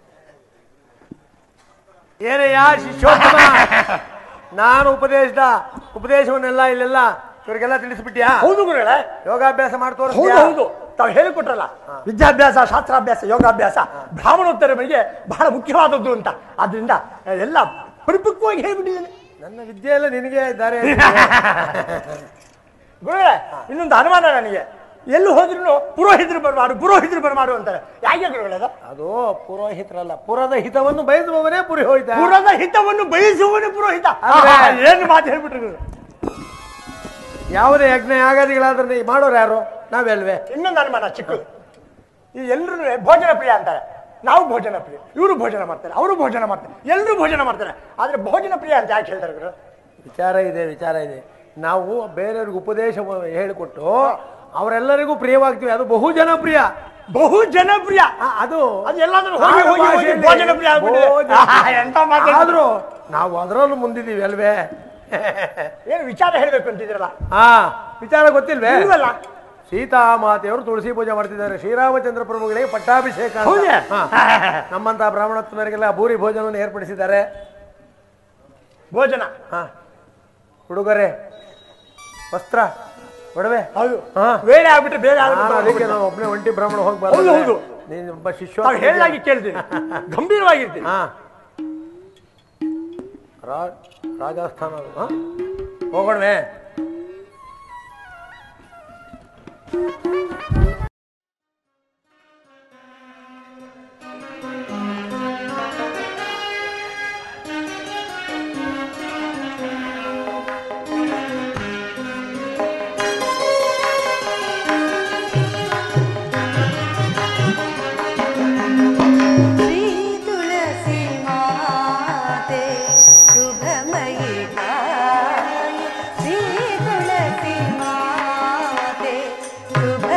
ಏನಯ್ಯ ಶಿಷ್ಯೋತ್ತಮ ನಾನು ಉಪದೇಶದ ಉಪದೇಶವನ್ನೆಲ್ಲ ಇಲ್ಲೆಲ್ಲ ಇವರಿಗೆಲ್ಲ ತಿಳಿಸ್ಬಿಟ್ಯಾ ಹೌದು ಗುರುಗಳೇ ಯೋಗಾಭ್ಯಾಸ ಮಾಡಿ ಹೌದು ತೋರಿಸ್ತೀಯಾ ಹೌದು ತಾವು ಹೇಳಿಕೊಟ್ರಲ್ಲ ವಿದ್ಯಾಭ್ಯಾಸ ಶಾಸ್ತ್ರಾಭ್ಯಾಸ ಯೋಗಾಭ್ಯಾಸ ಬ್ರಾಹ್ಮಣೋತ್ತರರಿಗೆ ಬಹಳ ಮುಖ್ಯವಾದದ್ದು ಅಂತ ಆದ್ರಿಂದ ಎಲ್ಲ ಪರಿಪಕ್ವವಾಗಿ ಹೇಳ್ಬಿಟ್ಟಿದ್ದೇನೆ ನನ್ನ ವಿದ್ಯೆ ಎಲ್ಲ ನಿನಗೆ ಇದ್ದಾರೆ ಗುರುಗಳೇ ಇನ್ನೊಂದು ಅನುಮಾನ ನನಗೆ ಎಲ್ಲಿ ಹೋದ್ರು ಪುರೋಹಿತರು ಬರಮಾಡು ಪುರೋಹಿತರು ಬರಮಾಡು ಅಂತಾರೆ ಯಾಕೆ ಗುರುಗಳೇ ಅದು? ಅದು ಪುರೋಹಿತರಲ್ಲ ಪುರದ ಹಿತವನ್ನು ಬಯಸುವವನೇ ಪುರೋಹಿತ ಪುರದ ಹಿತವನ್ನು ಬಯಸುವನು ಪುರೋಹಿತ ಅಂದ್ರೆ- ಆಹಾ, ಏನು ಮಾತು ಹೇಳ್ಬಿಟ್ರು ಗುರು. ಯಾವುದೇ ಯಜ್ಞ ಯಾಗಾದಿಗಳಾದ್ರೆ ಈ ಮಾಡೋರು ಯಾರು ನಾವೆಲ್ವೇ ಇನ್ನೊಂದು ಅನುಮಾನ ಚಿಕ್ಕದು ಈ ಎಲ್ಲರೂ ಭೋಜನ ಪ್ರಿಯ ಅಂತಾರೆ ನಾವು ಭೋಜನ ಪ್ರಿಯ ಇವರು ಭೋಜನ ಮಾಡ್ತಾರೆ ಅವರು ಭೋಜನ ಮಾಡ್ತಾರೆ ಎಲ್ಲರೂ ಭೋಜನ ಮಾಡ್ತಾರೆ ಆದ್ರೆ ಭೋಜನ ಪ್ರಿಯ ಅಂತ ಯಾಕೆ ಹೇಳ್ತಾರೆ ಗುರು ವಿಚಾರ ಇದೆ ವಿಚಾರ ಇದೆ ನಾವು ಬೇರೆಯವ್ರಿಗೆ ಉಪದೇಶ ಹೇಳಿಕೊಟ್ಟು ಅವರೆಲ್ಲರಿಗೂ ಪ್ರಿಯವಾಗ್ತೀವಿ ಅದು ಬಹು ಜನಪ್ರಿಯ ಬಹು ಜನಪ್ರಿಯ ಆ, ಅದು ಅದು ಎಲ್ಲಾದ್ರೂ ಹೋಗಿ ಹೋಗಿ ಹೋಗಿ ಭಾಷೆಯಲ್ಲಿ ಭೋಜನ ಪ್ರಿಯ ಆಗ್ಬಿಟ್ಟಿದೆ. ಭೋಜನ ಆಹಾ, ಎಂತ ಮಾತು ಆದ್ರೂ ನಾವು ಅದರಲ್ಲೂ ಮುಂದಿದ್ದೀವಿ ಅಲ್ವೇ ಏನು ವಿಚಾರ ಹೇಳ್ಬೇಕು ಅಂತಿದ್ರಲ್ಲ ಹಾ ವಿಚಾರ ಗೊತ್ತಿಲ್ವೇ ಇಲ್ವಲ್ಲ ಸೀತಾ ಮಾತೆಯವರು ತುಳಸಿ ಪೂಜೆ ಮಾಡ್ತಿದ್ದಾರೆ ಶ್ರೀರಾಮಚಂದ್ರ ಪ್ರಭುಗಳಿಗೆ ಪಟ್ಟಾಭಿಷೇಕ ಅಂತ. ಹೌದೇ? ಹಾ. ನಮ್ಮಂತ ಬ್ರಾಹ್ಮಣತ್ವರಿಗೆಲ್ಲ ಭೂರಿ ಭೋಜನವನ್ನು ಏರ್ಪಡಿಸಿದ್ದಾರೆ ಭೋಜನ ಹಾ ಉಡುಗೊರೆ ವಸ್ತ್ರ ಒಡವೆ ಹೌದು ಹಾ. ಬೇರೆ ಆಗ್ಬಿಟ್ರೆ ಬೇರೆ ನಾನು ಅದಕ್ಕೆ ಆಗ್ಬಿಟ್ರೆ ನಾನು ಒಬ್ಬನೇ ಒಂಟಿ ಬ್ರಾಹ್ಮಣ ಹೋಗಿ ಹೌದು, ಹೌದು. ನೀನು ಒಬ್ಬ ಶಿಷ್ಯ ತಾವು ಹೇಳಿದಾಗೆ ಕೇಳ್ತೀನಿ ಗಂಭೀರವಾಗಿರ್ತೀನಿ ಹಾ ರಾ- ರಾಜಸ್ಥಾನ ಅದು, ಹಾ? ಹೋಗೋಣವೇ श्री तुलसी माते शुभमयी गाय श्री तुलसी माते शुभ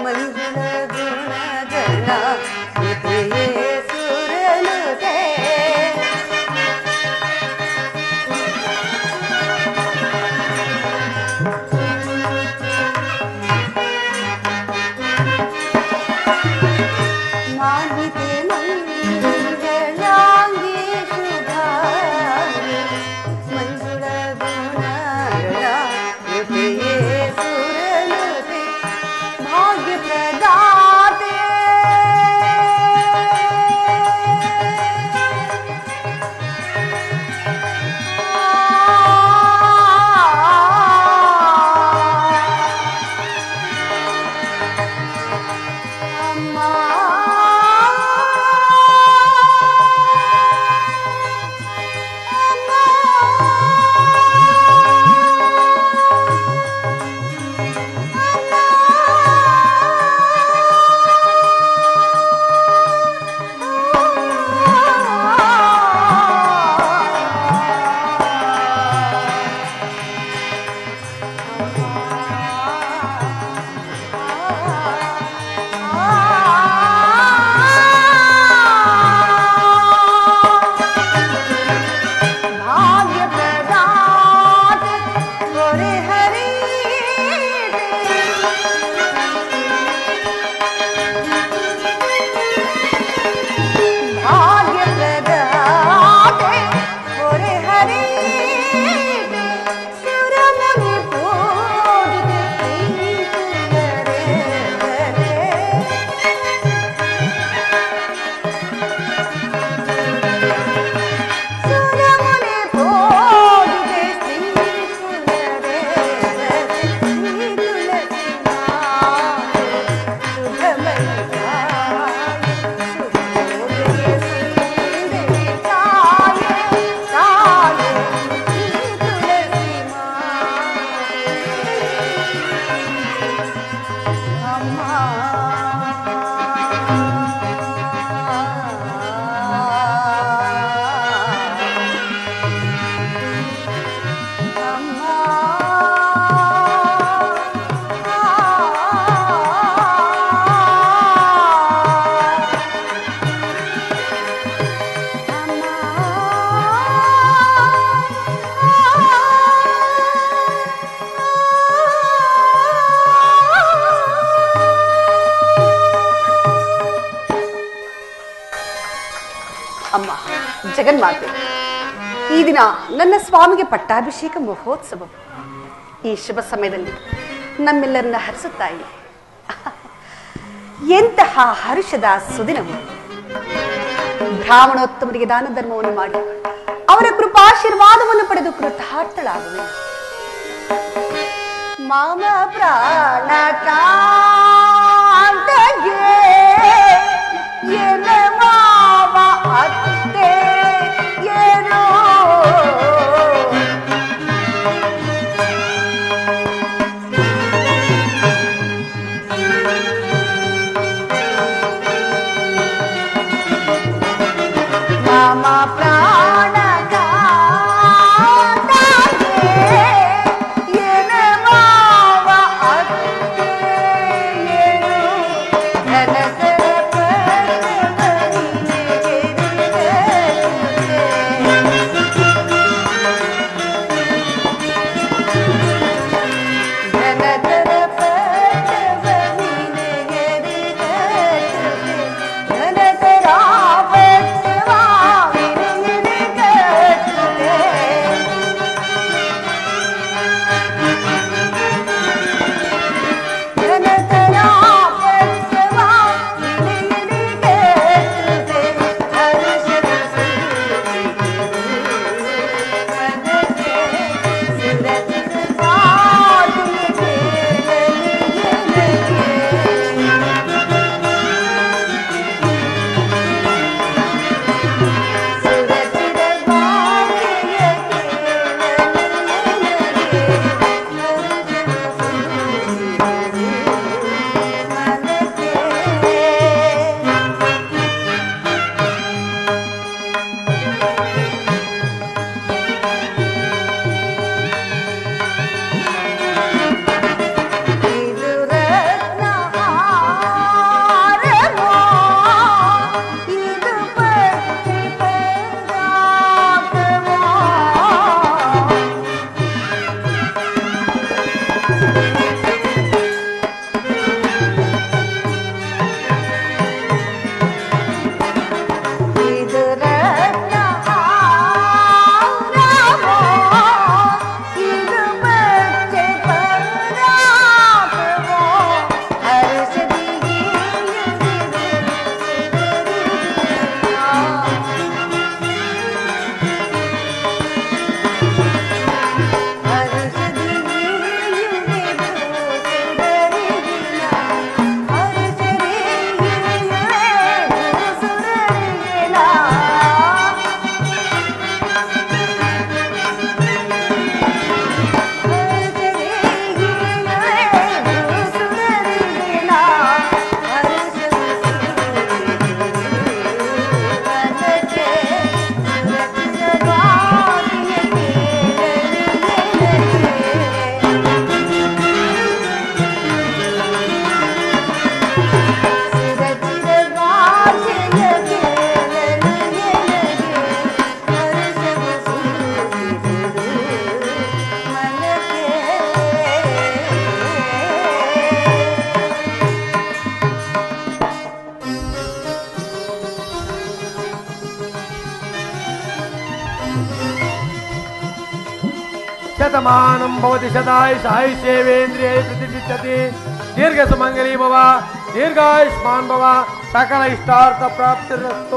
ಮಂಜುಳ ಗುಣಗಳ ನುಡಿಯೇ ಸುರನುತೆ ಮಾಹಿತೆ ಮಂಗಳಾಂಗಿ ಶುಭಾಂಗಿ ಮಂಜುಳ ಗುಣಗಳ ನುಡಿಯೇ ಸುರನುತೆ ಭಾಗ್ಯ ಪ್ರದಾತೆ ಅಮ್ಮ ಭಾಗ್ಯ ಪ್ರದಾತ ಗೊರೆ ಹರಿ ಭಾಗ್ಯ ಪ್ರದಾತ ಗೊರೆ ಹರಿ ಸುರಮುನಿ ಪೂಜಿತ ಶ್ರೀ ಸುರಮುನಿ ಪೂಜಿತೆ ಶ್ರೀ ಸುಂದರೇಶ್ವರ ಶ್ರೀ ತುಳಸಿ ಮಾತೆ ಶುಭಮಯ ಶುಭೋದಯ ಸುಂದರಿ ತಾಯೇ ತಾಯೇ ಶ್ರೀ ತುಳಸಿ ಅಮ್ಮ ಜಗನ್ಮಾತೆ ಈ ದಿನ ನನ್ನ ಸ್ವಾಮಿಗೆ ಪಟ್ಟಾಭಿಷೇಕ ಮಹೋತ್ಸವ ಈ ಶುಭ ಸಮಯದಲ್ಲಿ ನಮ್ಮೆಲ್ಲರನ್ನ ಹರಿಸುತ್ತಾಯಿ ಎಂತಹ ಹರುಷದ ಸುದಿನವು ಬ್ರಾಹ್ಮಣೋತ್ತಮರಿಗೆ ದಾನ ಧರ್ಮವನ್ನು ಮಾಡಿ ಅವರ ಕೃಪಾಶೀರ್ವಾದವನ್ನು ಪಡೆದು ಕೃತಾರ್ಥಳಾಗುವೆ ಮಮ ಪ್ರಾಣ ಕಾಂತಗೆ ಎನ ಮಾವ ಅತ್ತೆ ಏನೋ ಮಮ ಪ್ರಾಣ ಕಾಂತಗೆ ಎನ ಮಾವ ಅತ್ತೆ ಶತಮಾನಂ ಭವತಿ ಶತಾಯ್ ಸಾಯಿ ಸೇವೇಂದ್ರಿಯ ಪ್ರತಿಷ್ಠಿತತೆ ದೀರ್ಘ ಸುಮಂಗಲಿ ಭವ ದೀರ್ಘಾಯುಷ್ಮಾನ್ ಭವ ಸಕಲ ಇಷ್ಟಾರ್ಥ ಪ್ರಾಪ್ತಿರಸ್ತು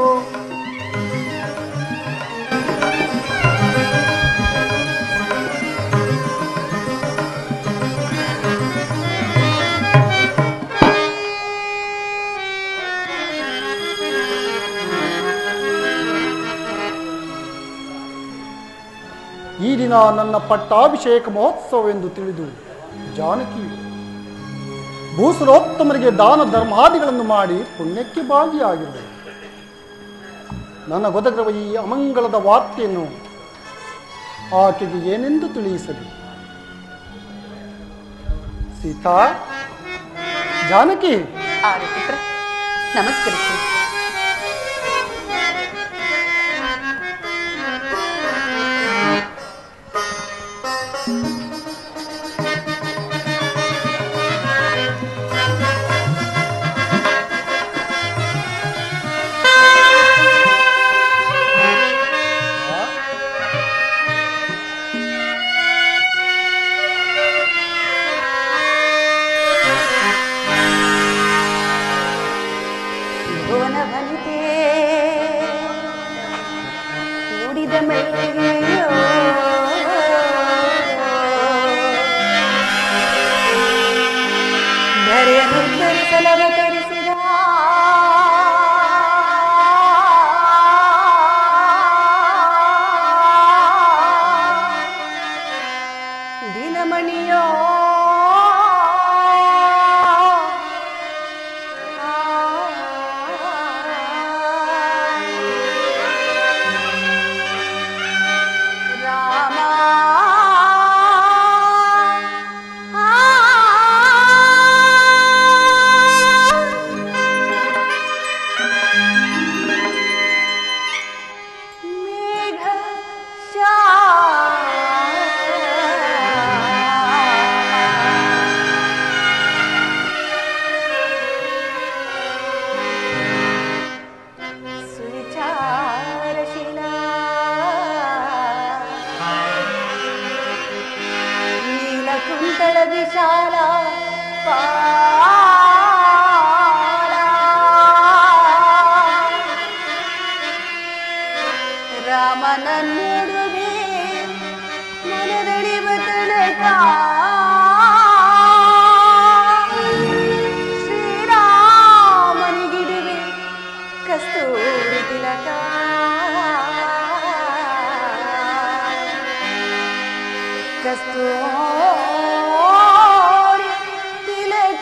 ಈ ದಿನ ನನ್ನ ಪಟ್ಟಾಭಿಷೇಕ ಮಹೋತ್ಸವವೆಂದು ತಿಳಿದು ಜಾನಕಿ ಭೂಸುರೋತ್ತಮರಿಗೆ ದಾನ ಧರ್ಮಾದಿಗಳನ್ನು ಮಾಡಿ ಪುಣ್ಯಕ್ಕೆ ಭಾಗಿಯಾಗಿರುವೆ ನನ್ನ ಗೊದಗಿರುವ ಈ ಅಮಂಗಳದ ವಾರ್ತೆಯನ್ನು ಆಕೆಗೆ ಏನೆಂದು ತಿಳಿಸಲಿ ಸೀತಾ ಜಾನಕಿ ಆರತಿಪುರ ನಮಸ್ಕರಿಸಿ ಭುವನ ವನಿತೆ ಕೂಡಿದ ಮಲ್ಲಿಗೆಯೋ ಧರೆಯನ್ನು ಧರಿಸಲವತರಿಸಿದ ದಿನಮಣಿಯೋ ರಾಮ ಮೇಘ ಸುವಿಚಾರಶೀಲ ನೀಲಕುಂತಳ ವಿಶಾಲ ಪಾಲ ರಾಮನ ನೋಡುವೆ ಮನದಡಿವ ತನಕ ಶ್ರೀರಾಮನಿಗಿಡುವೆ ಕಸ್ತೂರಿ ತಿಲಕ ಕಸ್ತೂರಿ ತಿಲಕ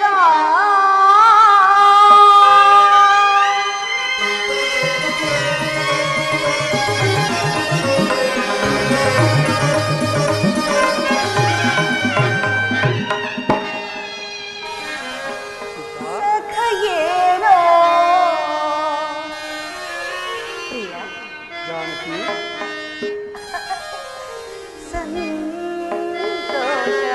ಸಖಯೇನೋ ಪ್ರಿಯ ಜಾನಕಿ ಸಂತೋಷ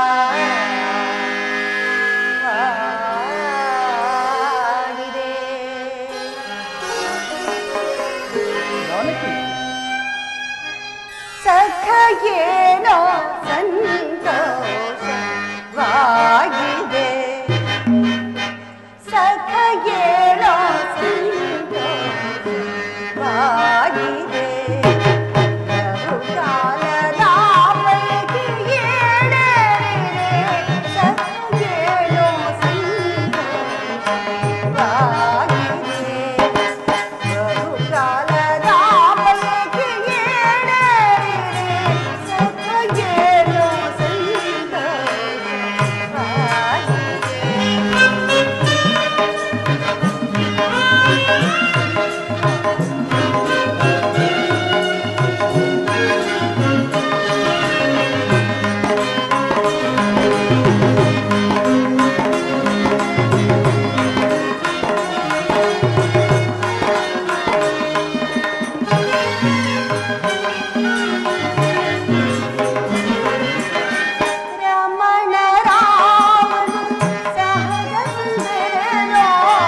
ಆಗಿದೆ. ಜಾನಕಿ ಸಖಯೇನೋ ಸಂತೋಷವಾಗಿದೆ ಸಖಯೇನೋ ಸಂತೋಷವಾಗಿದೆ ಬಹುಕಾಲದ ಪೈಕಿ ಏಳರಿದೆ ಸಖಯೇನೋ ಸಂತೋಷವಾಗಿದೆ ಬಹುಕಾಲದ ಪೈಕಿ ಏಳರಿದೆ ಸಖಯೇನೋ ಸಂತೋಷವಾಗಿದೆ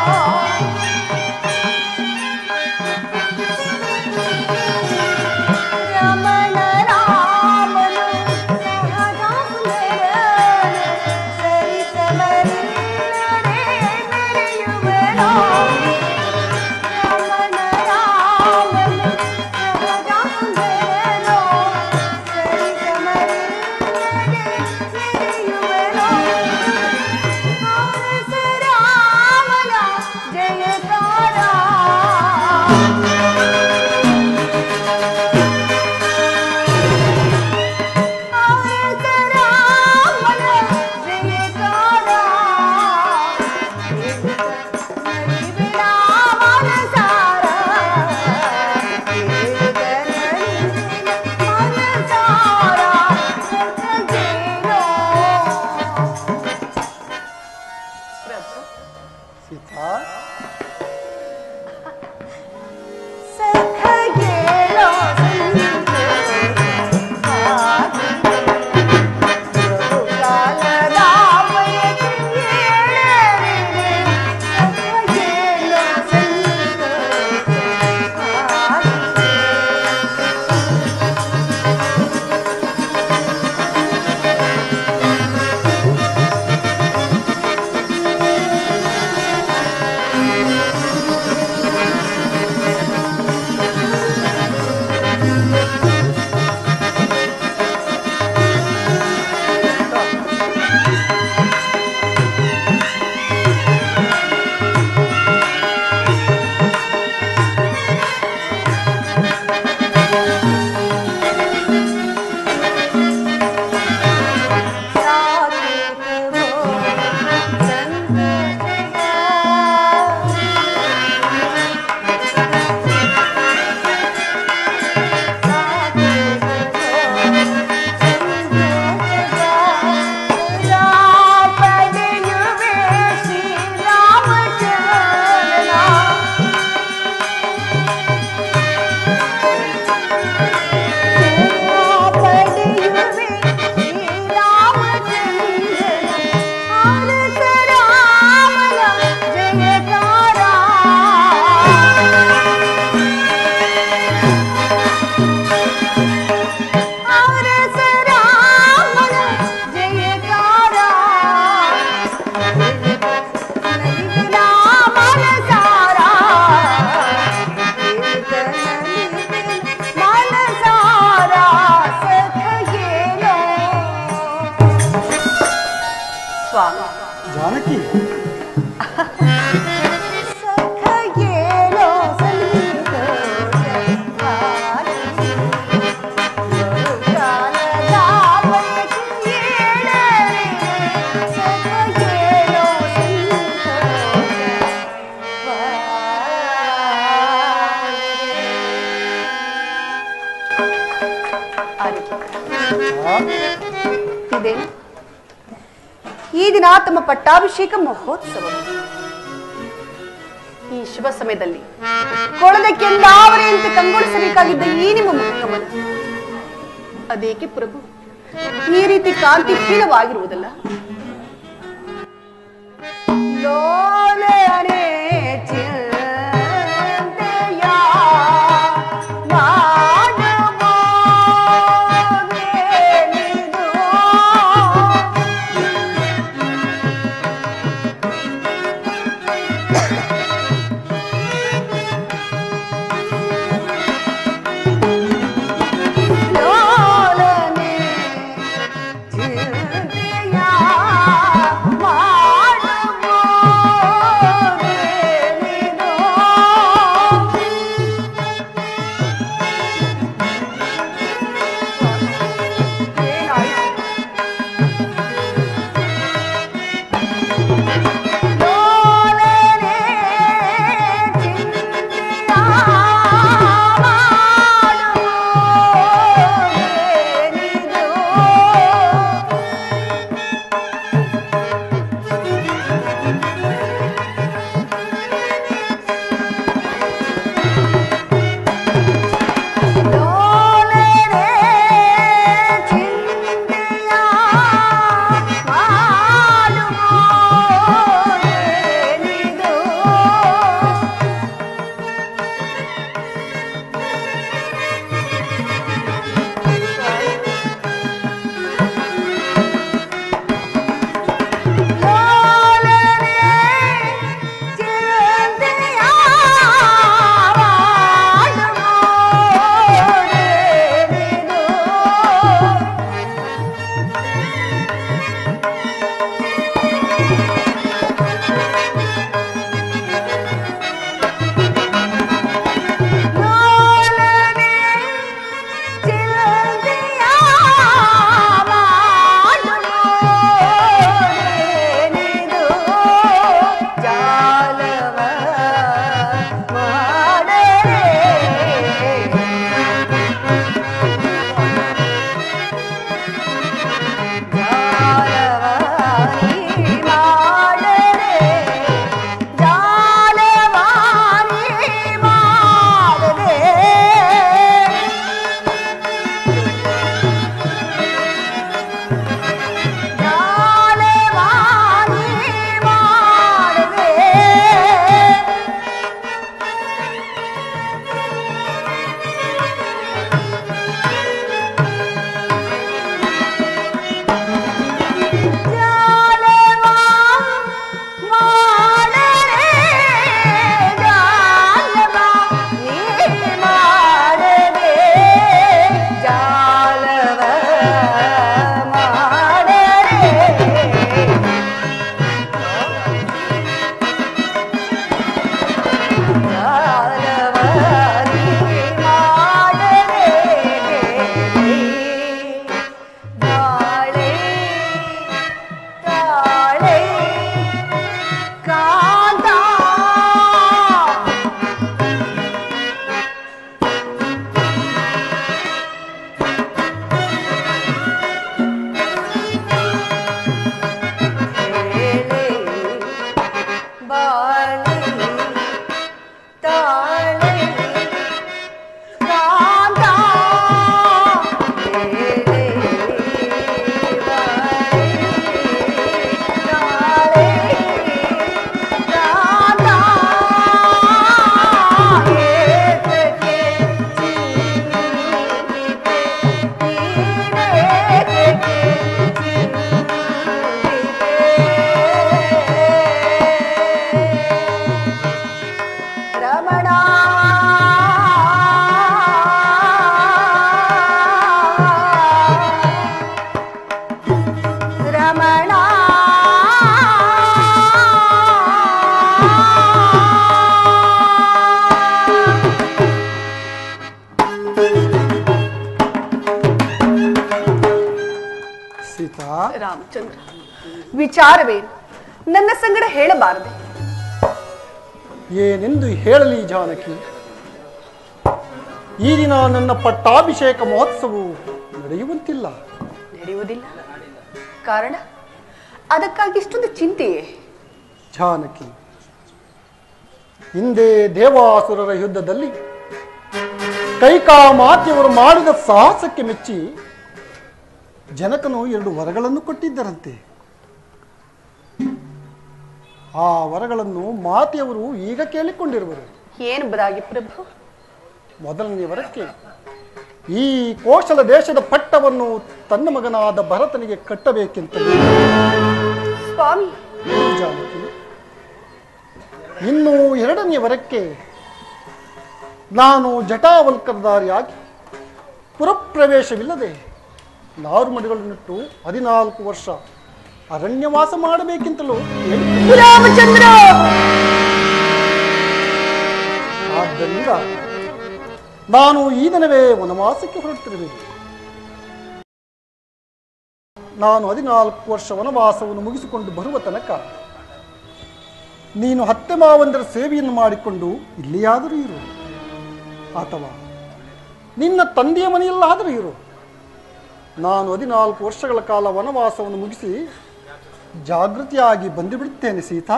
ರಮಣ ರಾಮನು ಸಹಜ ಸುಂದರನು ಸರಿಸಮರಿಲ್ಲದೆ ಮೆರೆಯುವನೋ ರಮಣ ರಾಮನು ಸಹಜ ಸುಂದರನು ಸರಿಸಮರಿಲ್ಲದೆ ಮೆರೆಯುವನೋ ರಾಮನ ಜಯಕಾರ ಸೀತಾ ಸ್ವಾಮಿ ಜಾನಕಿ ಸಖಗೇಳೋ ಇದೇನು ಈ ದಿನ ತಮ್ಮ ಪಟ್ಟಾಭಿಷೇಕ ಮಹೋತ್ಸವ ಈ ಶುಭ ಸಮಯದಲ್ಲಿ ಕೊಳದಕ್ಕೆಂದಾವರೆ ಅಂತ ಕಂಗೊಳಿಸಬೇಕಾಗಿದ್ದ ಈ ನಿಮ್ಮ ಮುಖಕಮಲ ಅದೇಕೆ ಪ್ರಭು ಈ ರೀತಿ ಕಾಂತಿಹೀನವಾಗಿರುವುದಲ್ಲ ಲೋಲನೆ ಚಿಂತೆಯ ಮಾಡುವುದೇನಿದು? ಲೋಲನೆ ಚಿಂತೆಯ ಮಾಡುವುದೇನಿದು? ರಮಣ ರಮಣ ಸೀತಾ ರಾಮಚಂದ್ರ ವಿಚಾರವೇನು ನನ್ನ ಸಂಗಡ ಹೇಳಬಾರದೆ ಏನೆಂದು ಹೇಳಲಿ ಜಾನಕಿ ಈ ದಿನ ನನ್ನ ಪಟ್ಟಾಭಿಷೇಕ ಮಹೋತ್ಸವವು ನಡೆಯುವಂತಿಲ್ಲ ನಡೆಯುವುದಿಲ್ಲ ಕಾರಣ ಅದಕ್ಕಾಗಿ ಇಷ್ಟೊಂದು ಚಿಂತೆಯೇ ಜಾನಕಿ ಹಿಂದೆ ದೇವಾಸುರರ ಯುದ್ಧದಲ್ಲಿ ಕೈಕಾ ಮಾತೆಯವರು ಮಾಡಿದ ಸಾಹಸಕ್ಕೆ ಮೆಚ್ಚಿ ಜನಕನು ಎರಡು ವರಗಳನ್ನು ಕೊಟ್ಟಿದ್ದರಂತೆ ಆ ವರಗಳನ್ನು ಮಾತೆಯವರು ಈಗ ಕೇಳಿಕೊಂಡಿರುವರು ಏನು ಬದಾಗಿ ಪ್ರಭು ಮೊದಲನೇ ವರಕ್ಕೆ ಈ ಕೋಶಲ ದೇಶದ ಪಟ್ಟವನ್ನು ತನ್ನ ಮಗನಾದ ಭರತನಿಗೆ ಕಟ್ಟಬೇಕೆಂತಲೇ ಸ್ವಾಮಿ ಜಾನಕಿ ಇನ್ನು ಎರಡನೇ ವರಕ್ಕೆ ನಾನು ಜಟಾವಲ್ಕರದಾರಿಯಾಗಿ ಪುರಪ್ರವೇಶವಿಲ್ಲದೆ ನಾರುಮಡಿಗಳನ್ನಿಟ್ಟು ಹದಿನಾಲ್ಕು ವರ್ಷ ಅರಣ್ಯವಾಸ ಮಾಡಬೇಕೆಂತಲೂ ಹೇಳಿದ್ದೆ. ರಾಮಚಂದ್ರ ಆದ್ದರಿಂದ ನಾನು ಈ ದಿನವೇ ವನವಾಸಕ್ಕೆ ಹೊರಟಿರುವೆ ನಾನು ಹದಿನಾಲ್ಕು ವರ್ಷ ವನವಾಸವನ್ನು ಮುಗಿಸಿಕೊಂಡು ಬರುವ ತನಕ ನೀನು ಹತ್ತೆ ಮಾವಂದರ ಸೇವೆಯನ್ನು ಮಾಡಿಕೊಂಡು ಇಲ್ಲಿಯಾದರೂ ಇರು ಅಥವಾ ನಿನ್ನ ತಂದೆಯ ಮನೆಯಲ್ಲಾದರೂ ಇರು ನಾನು ಹದಿನಾಲ್ಕು ವರ್ಷಗಳ ಕಾಲ ವನವಾಸವನ್ನು ಮುಗಿಸಿ ಜಾಗೃತಿಯಾಗಿ ಬಂದುಬಿಡುತ್ತೇನೆ ಸೀತಾ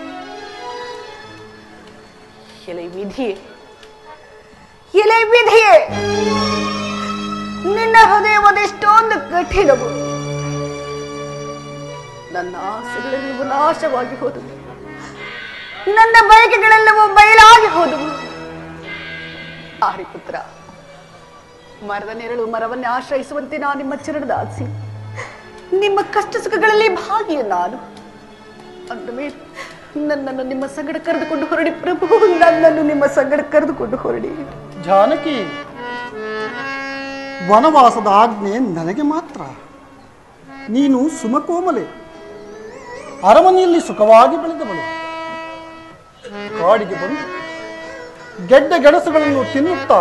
ಎಲೆ ವಿಧಿಯೇ ಎಲೆ ವಿಧಿಯೇ ನಿನ್ನ ಹೃದಯವದೆಷ್ಟೊಂದು ಕಠಿಣವು ನನ್ನ ಆಸೆಗಳೆಲ್ಲವೂ ನಾಶವಾಗಿ ಹೋದವು ನನ್ನ ಬಯಕೆಗಳೆಲ್ಲವೂ ಬಯಲಾಗಿ ಹೋದವು ಆರಿಪುತ್ರ ಮರದ ನೆರಳು ಮರವನ್ನೇ ಆಶ್ರಯಿಸುವಂತೆ ನಾನು ನಿಮ್ಮ ಚರಣದಾಸಿ ನಿಮ್ಮ ಕಷ್ಟ ಸುಖಗಳಲ್ಲಿ ಭಾಗಿಯು ನಾನು ಅಂದ ಮೇಲೆ ನನ್ನನ್ನು ನಿಮ್ಮ ಸಂಗಡ ಕರೆದುಕೊಂಡು ಹೊರಡಿ ಪ್ರಭು ನನ್ನನ್ನು ನಿಮ್ಮ ಸಂಗಡ ಕರೆದುಕೊಂಡು ಹೊರಡಿ ಜಾನಕಿ ವನವಾಸದ ಆಜ್ಞೆ ನನಗೆ ಮಾತ್ರ ನೀನು ಸುಮಕೋಮಲೆ ಅರಮನೆಯಲ್ಲಿ ಸುಖವಾಗಿ ಬೆಳೆದವಳು ಕಾಡಿಗೆ ಬಂದು ಗೆಡ್ಡೆ ಗೆಣಸುಗಳನ್ನು ತಿನ್ನುತ್ತಾ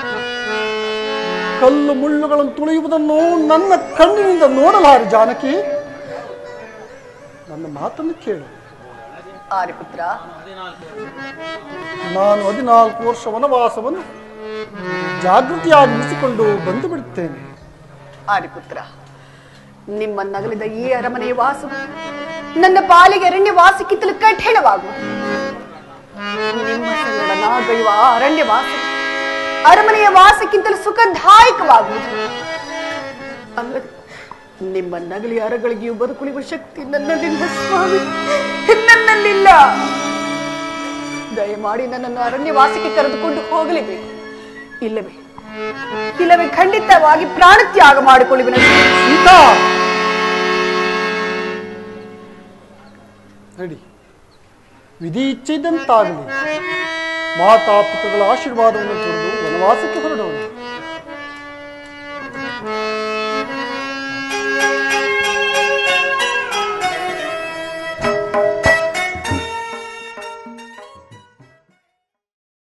ಕಲ್ಲು ಮುಳ್ಳುಗಳನ್ನು ತುಳಿಯುವುದನ್ನು ನನ್ನ ಕಣ್ಣಿನಿಂದ ನೋಡಲಾರೆ ಜಾನಕಿ ನನ್ನ ಮಾತನ್ನು ಕೇಳು ಆರಿಪುತ್ರ ನಾನು ಹದಿನಾಲ್ಕು ವರ್ಷ ವನವಾಸವನ್ನು ಜಾಗೃತಿಯಾಗಿ ಮುಗಿಸಿಕೊಂಡು ಬಂದು ಬಿಡುತ್ತೇನೆ ಆರಿಪುತ್ರ ನಿಮ್ಮ ನಗಲಿದ ಈ ಅರಮನೆಯ ವಾಸವು ನನ್ನ ಪಾಲಿಗೆ ಅರಣ್ಯ ವಾಸಕ್ಕಿಂತಲೂ ಕಠಿಣವಾಗುವುದು ನಿಮ್ಮ ಸಂಗಡ ನಾಗೈವ ಆ ಅರಣ್ಯ ವಾಸ ಅರಮನೆಯ ವಾಸಕ್ಕಿಂತಲೂ ಸುಖದಾಯಕವಾಗುವುದು ಅಲ್ಲದೆ ನಿಮ್ಮ ನಗಲಿ ಅರಗಳಿಗೆಯೂ ಬದುಕುಳಿಯುವ ಶಕ್ತಿ ನನ್ನಲ್ಲಿಲ್ಲ ಸ್ವಾಮಿ ನನ್ನಲ್ಲಿಲ್ಲ ದಯಮಾಡಿ ನನ್ನನ್ನು ಅರಣ್ಯ ವಾಸಕ್ಕೆ ಕರೆದುಕೊಂಡು ಹೋಗಲೇಬೇಕು ಇಲ್ಲವೇ ಇಲ್ಲವೇ ಖಂಡಿತವಾಗಿ ಪ್ರಾಣತ್ಯಾಗ ಮಾಡಿಕೊಳ್ಳುವಿನ ಸೀತಾ ನಡಿ ವಿಧಿ ಇಚ್ಛೆ ಇದ್ದಂತಾಗಲಿ ಮಾತಾಪಿತಗಳ ಆಶೀರ್ವಾದವನ್ನು ಪಡೆದು ವನವಾಸಕ್ಕೆ